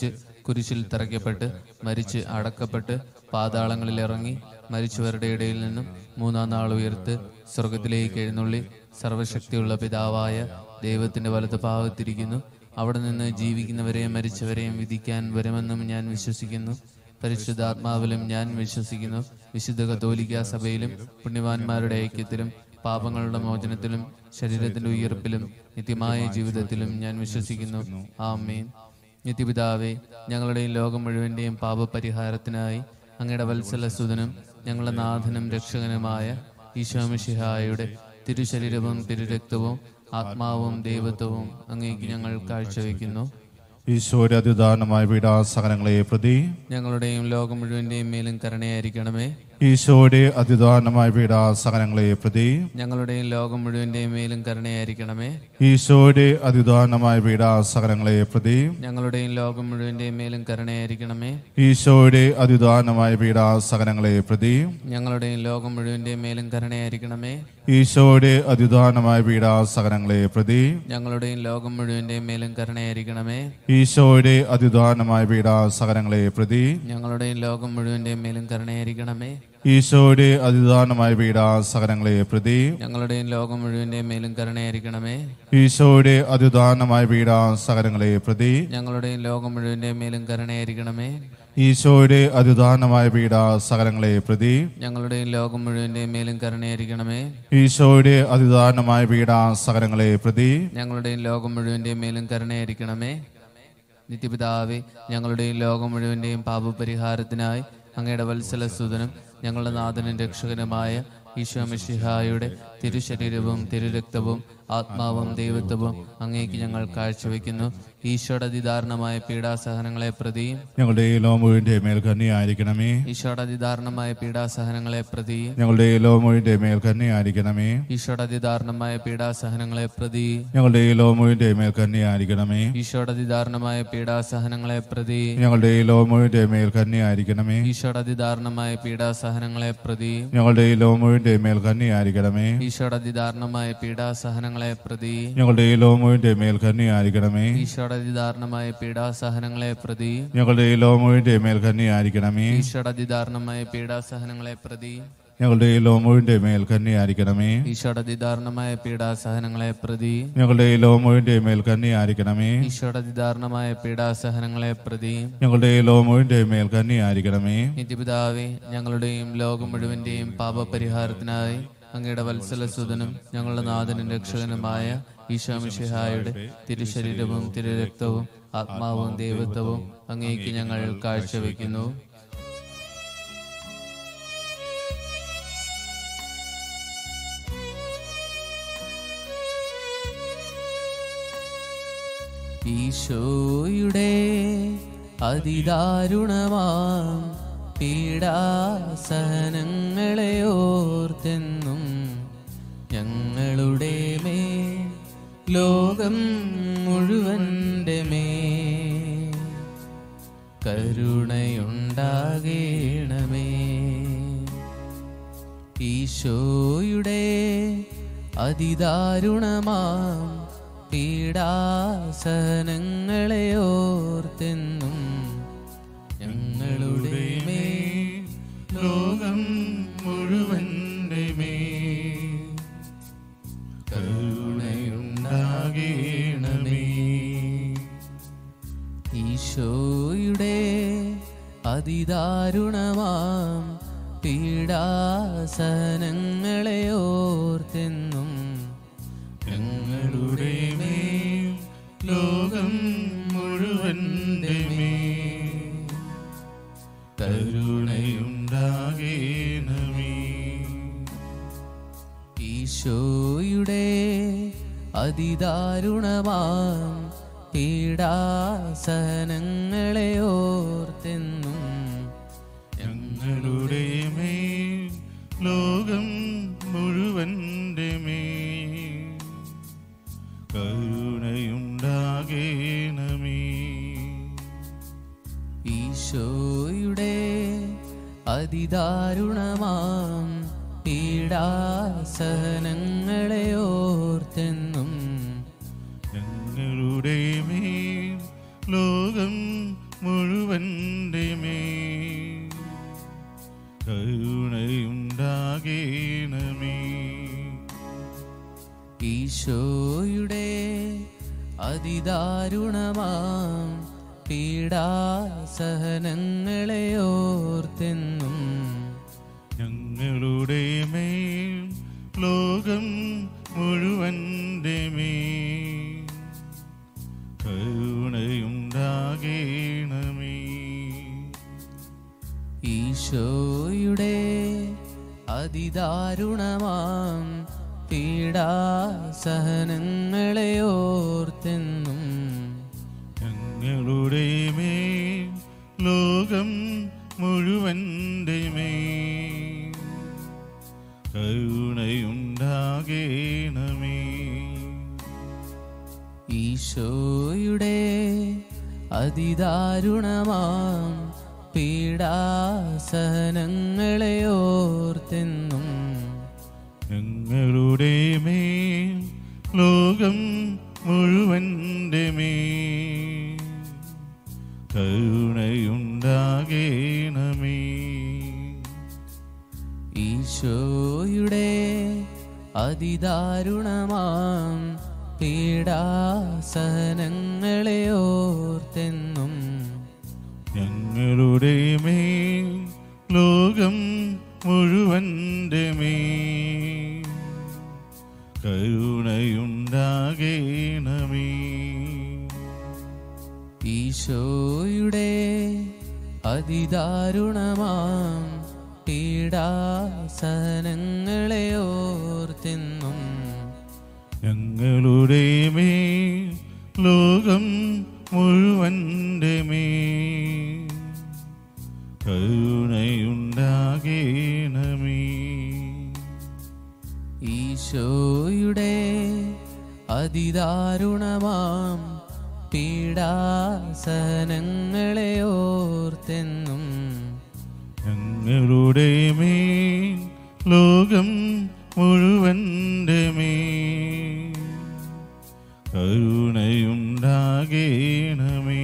Speaker 6: കുരിശിൽ തറയ്ക്കപ്പെട്ട് മരിച്ച് അടക്കപ്പെട്ട് പാതാളങ്ങളിൽ ഇറങ്ങി മരിച്ചവരുടെ ഇടയിൽ നിന്നും മൂന്നാം നാൾ ഉയർത്ത് സ്വർഗത്തിലേക്ക് എഴുന്നള്ളി സർവശക്തിയുള്ള പിതാവായ ദൈവത്തിന്റെ വലത്ത് ഭാഗത്തിരിക്കുന്നു അവിടെ നിന്ന് ജീവിക്കുന്നവരെയും മരിച്ചവരെയും വിധിക്കാൻ വരുമെന്നും ഞാൻ വിശ്വസിക്കുന്നു പരിശുദ്ധാത്മാവിലും ഞാൻ വിശ്വസിക്കുന്നു വിശുദ്ധ കത്തോലിക്ക സഭയിലും പുണ്യവാന്മാരുടെ ഐക്യത്തിലും പാപങ്ങളുടെ മോചനത്തിലും ശരീരത്തിന്റെ ഉയർപ്പിലും നിത്യമായ ജീവിതത്തിലും ഞാൻ വിശ്വസിക്കുന്നു ആമേൻ നിത്യപിതാവേ ഞങ്ങളുടെയും ലോകം മുഴുവന്റെയും പാപപരിഹാരത്തിനായി അങ്ങയുടെ വത്സലസുതനും ഞങ്ങളുടെ നാഥനും രക്ഷകനുമായ ഈശോമിഷിഹായുടെ തിരുശരീരവും തിരുരക്തവും ആത്മാവും ദൈവത്വവും അങ്ങേക്ക് ഞങ്ങൾ കാഴ്ചവെക്കുന്നു
Speaker 5: ഈശോയുടെ അതിദാനമായ പീഡാസഹനങ്ങളെ പ്രതി
Speaker 6: ഞങ്ങളുടെയും ലോകം മുഴുവന്റെയും മേലും കരുണയായിരിക്കണമേ
Speaker 5: ഈശോയുടെ അതിദാനമായ പീഡാസഹനങ്ങളെ പ്രതി
Speaker 6: ഞങ്ങളുടെയും ലോകം മുഴുവന്റെയും മേലും കരുണയായിരിക്കണമേ
Speaker 5: ഈശോയുടെ അതിദാനമായ പീഡാസഹനങ്ങളെ പ്രതി
Speaker 6: ഞങ്ങളുടെയും ലോകം മുഴുവന്റെയും മേലും കരുണയായിരിക്കണമേ
Speaker 5: ഈശോയുടെ അതിദാനമായ പീഡാസഹനങ്ങളെ പ്രതി
Speaker 6: ഞങ്ങളുടെയും ലോകം മുഴുവന്റെയും മേലും കരുണയായിരിക്കണമേ
Speaker 5: ഈശോയുടെ അതിദാനമായ പീഡാസഹനങ്ങളെ പ്രതി
Speaker 6: ഞങ്ങളുടെയും ലോകം മുഴുവന്റെയും മേലും കരുണയായിരിക്കണമേ
Speaker 5: ഈശോയുടെ അതിദാനമായ പീഡാസഹനങ്ങളെ പ്രതി
Speaker 6: ഞങ്ങളുടെയും ലോകം മുഴുവന്റെയും മേലും കരുണയായിരിക്കണമേ
Speaker 5: ഈശോയുടെ അതിദാനമായ പീഡാസഹനങ്ങളെ പ്രതി
Speaker 6: ഞങ്ങളുടെയും ലോകം മുഴുവന്റെയും മേലും കരുണയായിരിക്കണമേ
Speaker 5: ഈശോയുടെ അതിദാനമായ പീഡാസഹനങ്ങളെ പ്രതി
Speaker 6: ഞങ്ങളുടെയും ലോകം മുഴുവന്റെയും മേലും കരുണയായിരിക്കണമേ
Speaker 5: ഈശോയുടെ അതിദാനമായ പീഡാസഹനങ്ങളെ പ്രതി
Speaker 6: ഞങ്ങളുടെയും ലോകം മുഴുവന്റെയും മേലും കരുണയായിരിക്കണമേ
Speaker 5: ഈശോയുടെ അതിദാനമായ പീഡാസഹനങ്ങളെ പ്രതി
Speaker 6: ഞങ്ങളുടെയും ലോകം മുഴുവന്റെയും മേലും കരുണയായിരിക്കണമേ നിത്യപിതാവേ ഞങ്ങളുടെയും ലോകം മുഴുവന്റെയും പാപപരിഹാരത്തിനായി അങ്ങയുടെ വത്സലസുതനും ഞങ്ങളുടെ നാഥനും രക്ഷകനുമായ ഈശോ മിശിഹായുടെ തിരുശരീരവും തിരുരക്തവും ആത്മാവും ദൈവത്വവും അങ്ങേക്ക് ഞങ്ങൾ കാഴ്ചവെക്കുന്നു ഈശോയുടെ അതിദാരുണമായ പീഡാസഹനങ്ങളെ പ്രതിയും
Speaker 5: ഞങ്ങളുടെ ഈ ലോമുവിന്റെ മേൽ കന്നിയായിരിക്കണമേ
Speaker 6: ഈശോയുടെ അതിദാരുണമായ പീഡാസഹനങ്ങളെ പ്രതിയും
Speaker 5: ഞങ്ങളുടെ ഈ ലോമുവിന്റെ മേൽ കന്നിയായിരിക്കണമേ
Speaker 6: ഈശോയുടെ അതിദാരുണമായ പീഡാസഹനങ്ങളെ പ്രതി
Speaker 5: ഞങ്ങളുടെ ഈ ലോമുവിന്റെ മേൽ കന്നിയായിരിക്കണമേ
Speaker 6: ഈശോയുടെ അതിദാരുണമായ പീഡാസഹനങ്ങളെ പ്രതി
Speaker 5: ഞങ്ങളുടെ ഈ ലോമുവിന്റെ മേൽ കന്നിയായിരിക്കണമേ
Speaker 6: ഈശോയുടെ അതിദാരുണമായ പീഡാസഹനങ്ങളെ പ്രതി
Speaker 5: ഞങ്ങളുടെ ഈ ലോമുവിന്റെ മേൽ കന്നിയായിരിക്കണമേ
Speaker 6: ഈശോയുടെ അതിദാരുണമായ പീഡാസഹനങ്ങളെ പ്രതി
Speaker 5: ഞങ്ങളുടെ ഈ ലോമുവിന്റെ മേൽ കന്നിയായിരിക്കണമേ
Speaker 6: ഈശോയുടെ അതിദാരുണമായ പീഡാസഹനങ്ങളെ പ്രതി
Speaker 5: ഞങ്ങളുടെ ഈ ലോമുവിന്റെ മേൽ കന്നിയായിരിക്കണമേ
Speaker 6: ഈശോയുടെ അതിദാരുണമായ പീഡാസഹനങ്ങളെ പ്രതി
Speaker 5: ഞങ്ങളുടെ ഈ ലോമുവിന്റെ മേൽ കന്നിയായിരിക്കണമേ
Speaker 6: ഈശോയുടെ അതിദാരുണമായ പീഡാസഹനങ്ങളെ പ്രതി
Speaker 5: ഞങ്ങളുടെ ഈ ലോമുവിന്റെ മേൽ കന്നിയായിരിക്കണമേ
Speaker 6: ഈശോയുടെ അതിദാരുണമായ പീഡാസഹനങ്ങളെ പ്രതി
Speaker 5: ഞങ്ങളുടെ ഈ ലോമുവിന്റെ മേൽ കന്നിയായിരിക്കണമേ
Speaker 6: നിത്യപിതാവേ ഞങ്ങളുടെയും ലോകം മുഴുവന്റെയും പാപപരിഹാരത്തിനായി അങ്ങയുടെ വത്സലസുതനും ഞങ്ങളുടെ നാഥനും രക്ഷകനുമായ ഈശോമിഷിഹായുടെ തിരുശരീരവും തിരുരക്തവും ആത്മാവും ദൈവത്വവും അങ്ങേക്ക് ഞങ്ങൾ കാഴ്ചവെക്കുന്നു ഈശോയുടെ അതിദാരുണമാം പീഡാസഹനങ്ങളെ ഓർത്തെന്നും ഞങ്ങളുടെ മേ ലോകം മുഴുവൻ്റെ മേ കരുണയുണ്ടാകേണമേ ഈശോയുടെ അതിദാരുണമാം പീഡാസനങ്ങളെ ഓർത്തെന്നും ഞങ്ങളുടെ മേൽ
Speaker 5: ലോകം മുഴുവന്റെ മേൽ കരുണയുണ്ടാകേണമേ
Speaker 6: ഈശോയുടെ അതിദാരുണമാം പീഡാസനങ്ങളെ ഓർത്തെന്നും
Speaker 5: ഞങ്ങളുടെ മേൽ ലോകം മുഴുവന്റെ മേൽ കരുണയുണ്ടാകേണമേ
Speaker 6: ഈശോയുടെ അതിദാരുണമാം പീഡാസനങ്ങളെ ഓർത്തെന്നും
Speaker 5: ഞങ്ങളുടെ മേൽ ലോകം മുഴുവന്റെ മേൽ കരുണയുണ്ടാകേണമേ
Speaker 6: ഈശോയുടെ അതിദാരുണമാം പീഡാസനങ്ങളെ ഓർത്തെന്നും
Speaker 5: ഞങ്ങളുടെ മേൽ ലോകം മുഴുവൻ കരുണയുണ്ടാകേണമേ
Speaker 6: ഈശോയുടെ അതിദാരുണമാം പീഡാസഹനങ്ങളെ ഓർത്തെന്നും
Speaker 5: ഞങ്ങളുടെ മേൽ ലോകം മുഴുവൻ്റെ മേൽ കരുണയുണ്ടാകേണമേ
Speaker 6: ഈശോയുടെ അതിദാരുണമാം പീഡാസഹനങ്ങളെ ഓർത്തെന്നും
Speaker 5: ഞങ്ങളുടെ മേൽ ലോകം മുഴുവൻ്റെ മേൽ കരുണയുണ്ടാകേണമേ
Speaker 6: ഈശോയുടെ അതിദാരുണമാം പീഡാസഹനങ്ങളെ ഓർത്തെന്നും
Speaker 5: ഞങ്ങളുടെ മേൽ ലോകം മുഴുവൻ്റെ മേൽ കരുണയുണ്ടാകേണമേ
Speaker 6: ഈശോയുടെ അതിദാരുണമാം പീഡാസഹനങ്ങളെ ഓർത്തെന്നും
Speaker 5: ഞങ്ങളുടെ മേൽ ലോകം മുഴുവൻ്റെ മേൽ കരുണയുണ്ടാകേണമേ
Speaker 6: ഈശോയുടെ അതിദാരുണമാം പീഡാസഹനങ്ങളെ ഓർത്തെന്നും
Speaker 5: ഞങ്ങളുടെ മേൽ ലോകം മുഴുവൻ്റെ മേൽ കരുണയുണ്ടാകേണമേ
Speaker 6: ഈശോയുടെ അതിദാരുണമാം പീഡാസഹനങ്ങളെ ഓർത്തെന്നും
Speaker 5: ഞങ്ങളുടെ മേൽ ലോകം മുഴുവൻ്റെ മേൽ കരുണയുണ്ടാകേണമേ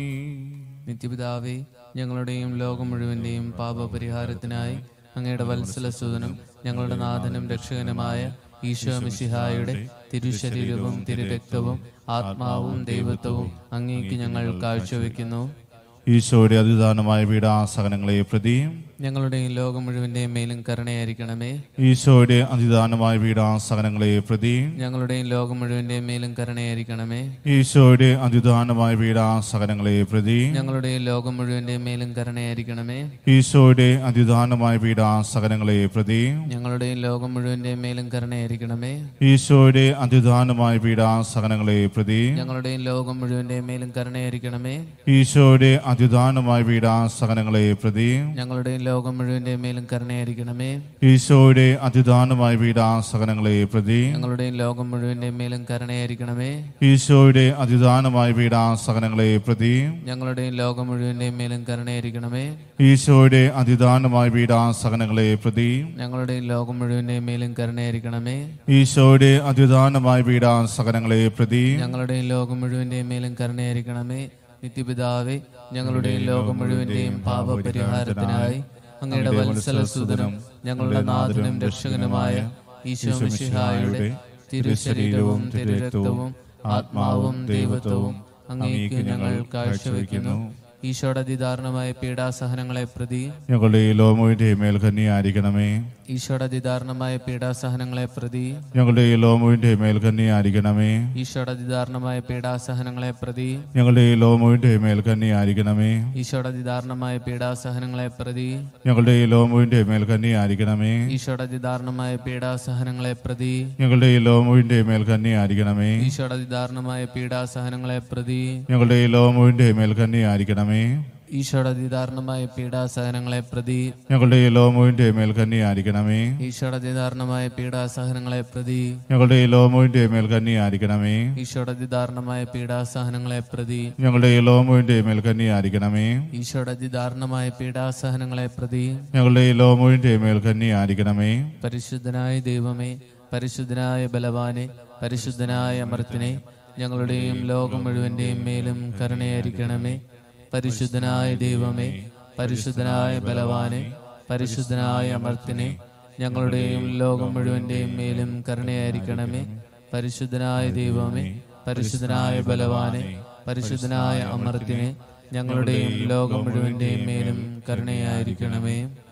Speaker 6: നിത്യപിതാവേ ഞങ്ങളുടെയും ലോകം മുഴുവന്റെയും പാപപരിഹാരത്തിനായി അങ്ങയുടെ വത്സലസുതനും ഞങ്ങളുടെ നാഥനും രക്ഷകനുമായ ഈശോ മിശിഹായുടെ തിരുശരീരവും തിരുരക്തവും ആത്മാവും ദൈവത്വവും അങ്ങേക്ക് ഞങ്ങൾ കാഴ്ചവെക്കുന്നു
Speaker 5: ഈശോയുടെ അതിദാനമായ പീഡാസഹനങ്ങളെ പ്രതിയും
Speaker 6: ഞങ്ങളുടെയും ലോകം മുഴുവന്റെയും മേലും കരുണയായിരിക്കണമേ
Speaker 5: ഈശോയുടെ അതിദാനമായ പീഡാസഹനങ്ങളെ പ്രതിയും
Speaker 6: ഞങ്ങളുടെയും ലോകം മുഴുവന്റെയും മേലും കരുണയായിരിക്കണമേ
Speaker 5: ഈശോയുടെ അതിദാനമായ പീഡാസഹനങ്ങളെ പ്രതിയും
Speaker 6: ഞങ്ങളുടെയും ലോകം മുഴുവന്റെയും മേലും കരുണയായിരിക്കണമേ
Speaker 5: ഈശോയുടെ അതിദാനമായ പീഡാസഹനങ്ങളെ പ്രതിയും
Speaker 6: ഞങ്ങളുടെയും ലോകം മുഴുവന്റെയും മേലും കരുണയായിരിക്കണമേ
Speaker 5: ഈശോയുടെ അതിദാനമായ പീഡാസഹനങ്ങളെ പ്രതിയും
Speaker 6: ഞങ്ങളുടെയും ലോകം മുഴുവന്റെയും മേലും കരുണയായിരിക്കണമേ
Speaker 5: ഈശോയുടെ അതിദാനമായ പീഡാസഹനങ്ങളെ പ്രതിയും
Speaker 6: ഞങ്ങളുടെയും ലോകം മുഴുവന്റെയും മേലും കരുണയായിരിക്കണമേ
Speaker 5: ഈശോയുടെ അതിദാനമായ പീഡാസഹനങ്ങളെ പ്രതിയും
Speaker 6: ഞങ്ങളുടെയും ലോകം മുഴുവന്റെയും മേലും കരുണയായിരിക്കണമേ
Speaker 5: ഈശോയുടെ അതിദാനമായ പീഡാസഹനങ്ങളെ പ്രതിയും
Speaker 6: ഞങ്ങളുടെയും ലോകം മുഴുവന്റെയും മേലും കരുണയായിരിക്കണമേ
Speaker 5: ഈശോയുടെ അതിദാനമായ പീഡാസഹനങ്ങളെ പ്രതിയും
Speaker 6: ഞങ്ങളുടെയും ലോകം മുഴുവന്റെയും മേലും കരുണയായിരിക്കണമേ
Speaker 5: ഈശോയുടെ അതിദാനമായ പീഡാസഹനങ്ങളെ പ്രതിയും
Speaker 6: ഞങ്ങളുടെയും ലോകം മുഴുവന്റെയും മേലും കരുണയായിരിക്കണമേ നിത്യപിതാവേ ഞങ്ങളുടെയും ലോകം മുഴുവന്റെയും പാപപരിഹാരത്തിനായി അങ്ങയുടെ വത്സലസുതനും ഞങ്ങളുടെ നാഥനും രക്ഷകനുമായ ഈശോ മിശിഹായുടെ തിരുശരീരവും തിരുരക്തവും ആത്മാവും ദൈവത്വവും അങ്ങേക്ക് ഞങ്ങൾ കാഴ്ചവെക്കുന്നു ഈശോയുടെ അതിദാരുണമായ പീഡാസഹനങ്ങളെ പ്രതി
Speaker 5: ഞങ്ങളുടെ ഈ ലോമുവിന്റെ മേൽ കന്യായിരിക്കണമേ
Speaker 6: ഈശോയുടെ അതിദാരുണമായ പീഡാസഹനങ്ങളെ പ്രതി
Speaker 5: ഞങ്ങളുടെ ഈ ലോമുവിന്റെ മേൽ കന്യായിരിക്കണമേ
Speaker 6: ഈശോയുടെ അതിദാരുണമായ പീഡാസഹനങ്ങളെ പ്രതി
Speaker 5: ഞങ്ങളുടെ ഈ ലോമുവിന്റെ മേൽ കന്യായിരിക്കണമേ
Speaker 6: ഈശോയുടെ അതിദാരുണമായ പീഡാസഹനങ്ങളെ പ്രതി
Speaker 5: ഞങ്ങളുടെ ഈ ലോമുവിന്റെ മേൽ കന്യായിരിക്കണമേ
Speaker 6: ഈശോയുടെ അതിദാരുണമായ പീഡാസഹനങ്ങളെ പ്രതി
Speaker 5: ഞങ്ങളുടെ ഈ ലോമുവിന്റെ മേൽ കന്യായിരിക്കണമേ
Speaker 6: ഈശോയുടെ അതിദാരുണമായ പീഡാസഹനങ്ങളെ പ്രതി
Speaker 5: ഞങ്ങളുടെ ഈ ലോമുവിന്റെ മേൽ കന്യായിരിക്കണമേ
Speaker 6: ഈശോയുടെ അതിദാരുണമായ പീഡാസഹനങ്ങളെ പ്രതി
Speaker 5: ഞങ്ങളുടെ ഈ ലോമുവിന്റെ മേൽ കന്യായിരിക്കണമേ
Speaker 6: ഈശോയുടെ അതിദാരുണമായ പീഡാസഹനങ്ങളെ പ്രതി
Speaker 5: ഞങ്ങളുടെ ഈ ലോമുവിന്റെ മേൽ കന്യായിരിക്കണമേ
Speaker 6: ഈശോയുടെ അതിദാരുണമായ പീഡാസഹനങ്ങളെ പ്രതി
Speaker 5: ഞങ്ങളുടെ ഈ ലോമുവിന്റെ മേൽ കന്യായിരിക്കണമേ
Speaker 6: ഈശോയുടെ അതിദാരുണമായ പീഡാസഹനങ്ങളെ പ്രതി
Speaker 5: ഞങ്ങളുടെ ഈ ലോമുവിന്റെ മേൽ കന്യായിരിക്കണമേ
Speaker 6: പരിശുദ്ധനായ ദൈവമേ പരിശുദ്ധനായ ബലവാനെ പരിശുദ്ധനായ അമർത്തിനെ ഞങ്ങളുടെയും ലോകം മുഴുവന്റെയും മേലും കരുണയായിരിക്കണമേ പരിശുദ്ധനായ ദൈവമേ പരിശുദ്ധനായ ബലവാനെ പരിശുദ്ധനായ അമർത്തിനെ ഞങ്ങളുടെയും ലോകം മുഴുവന്റെയും മേലും കരുണയായിരിക്കണമേ പരിശുദ്ധനായ ദൈവമേ പരിശുദ്ധനായ ബലവാനെ പരിശുദ്ധനായ അമർത്തിനെ ഞങ്ങളുടെയും ലോകം മുഴുവന്റെയും മേലും കരുണയായിരിക്കണമേ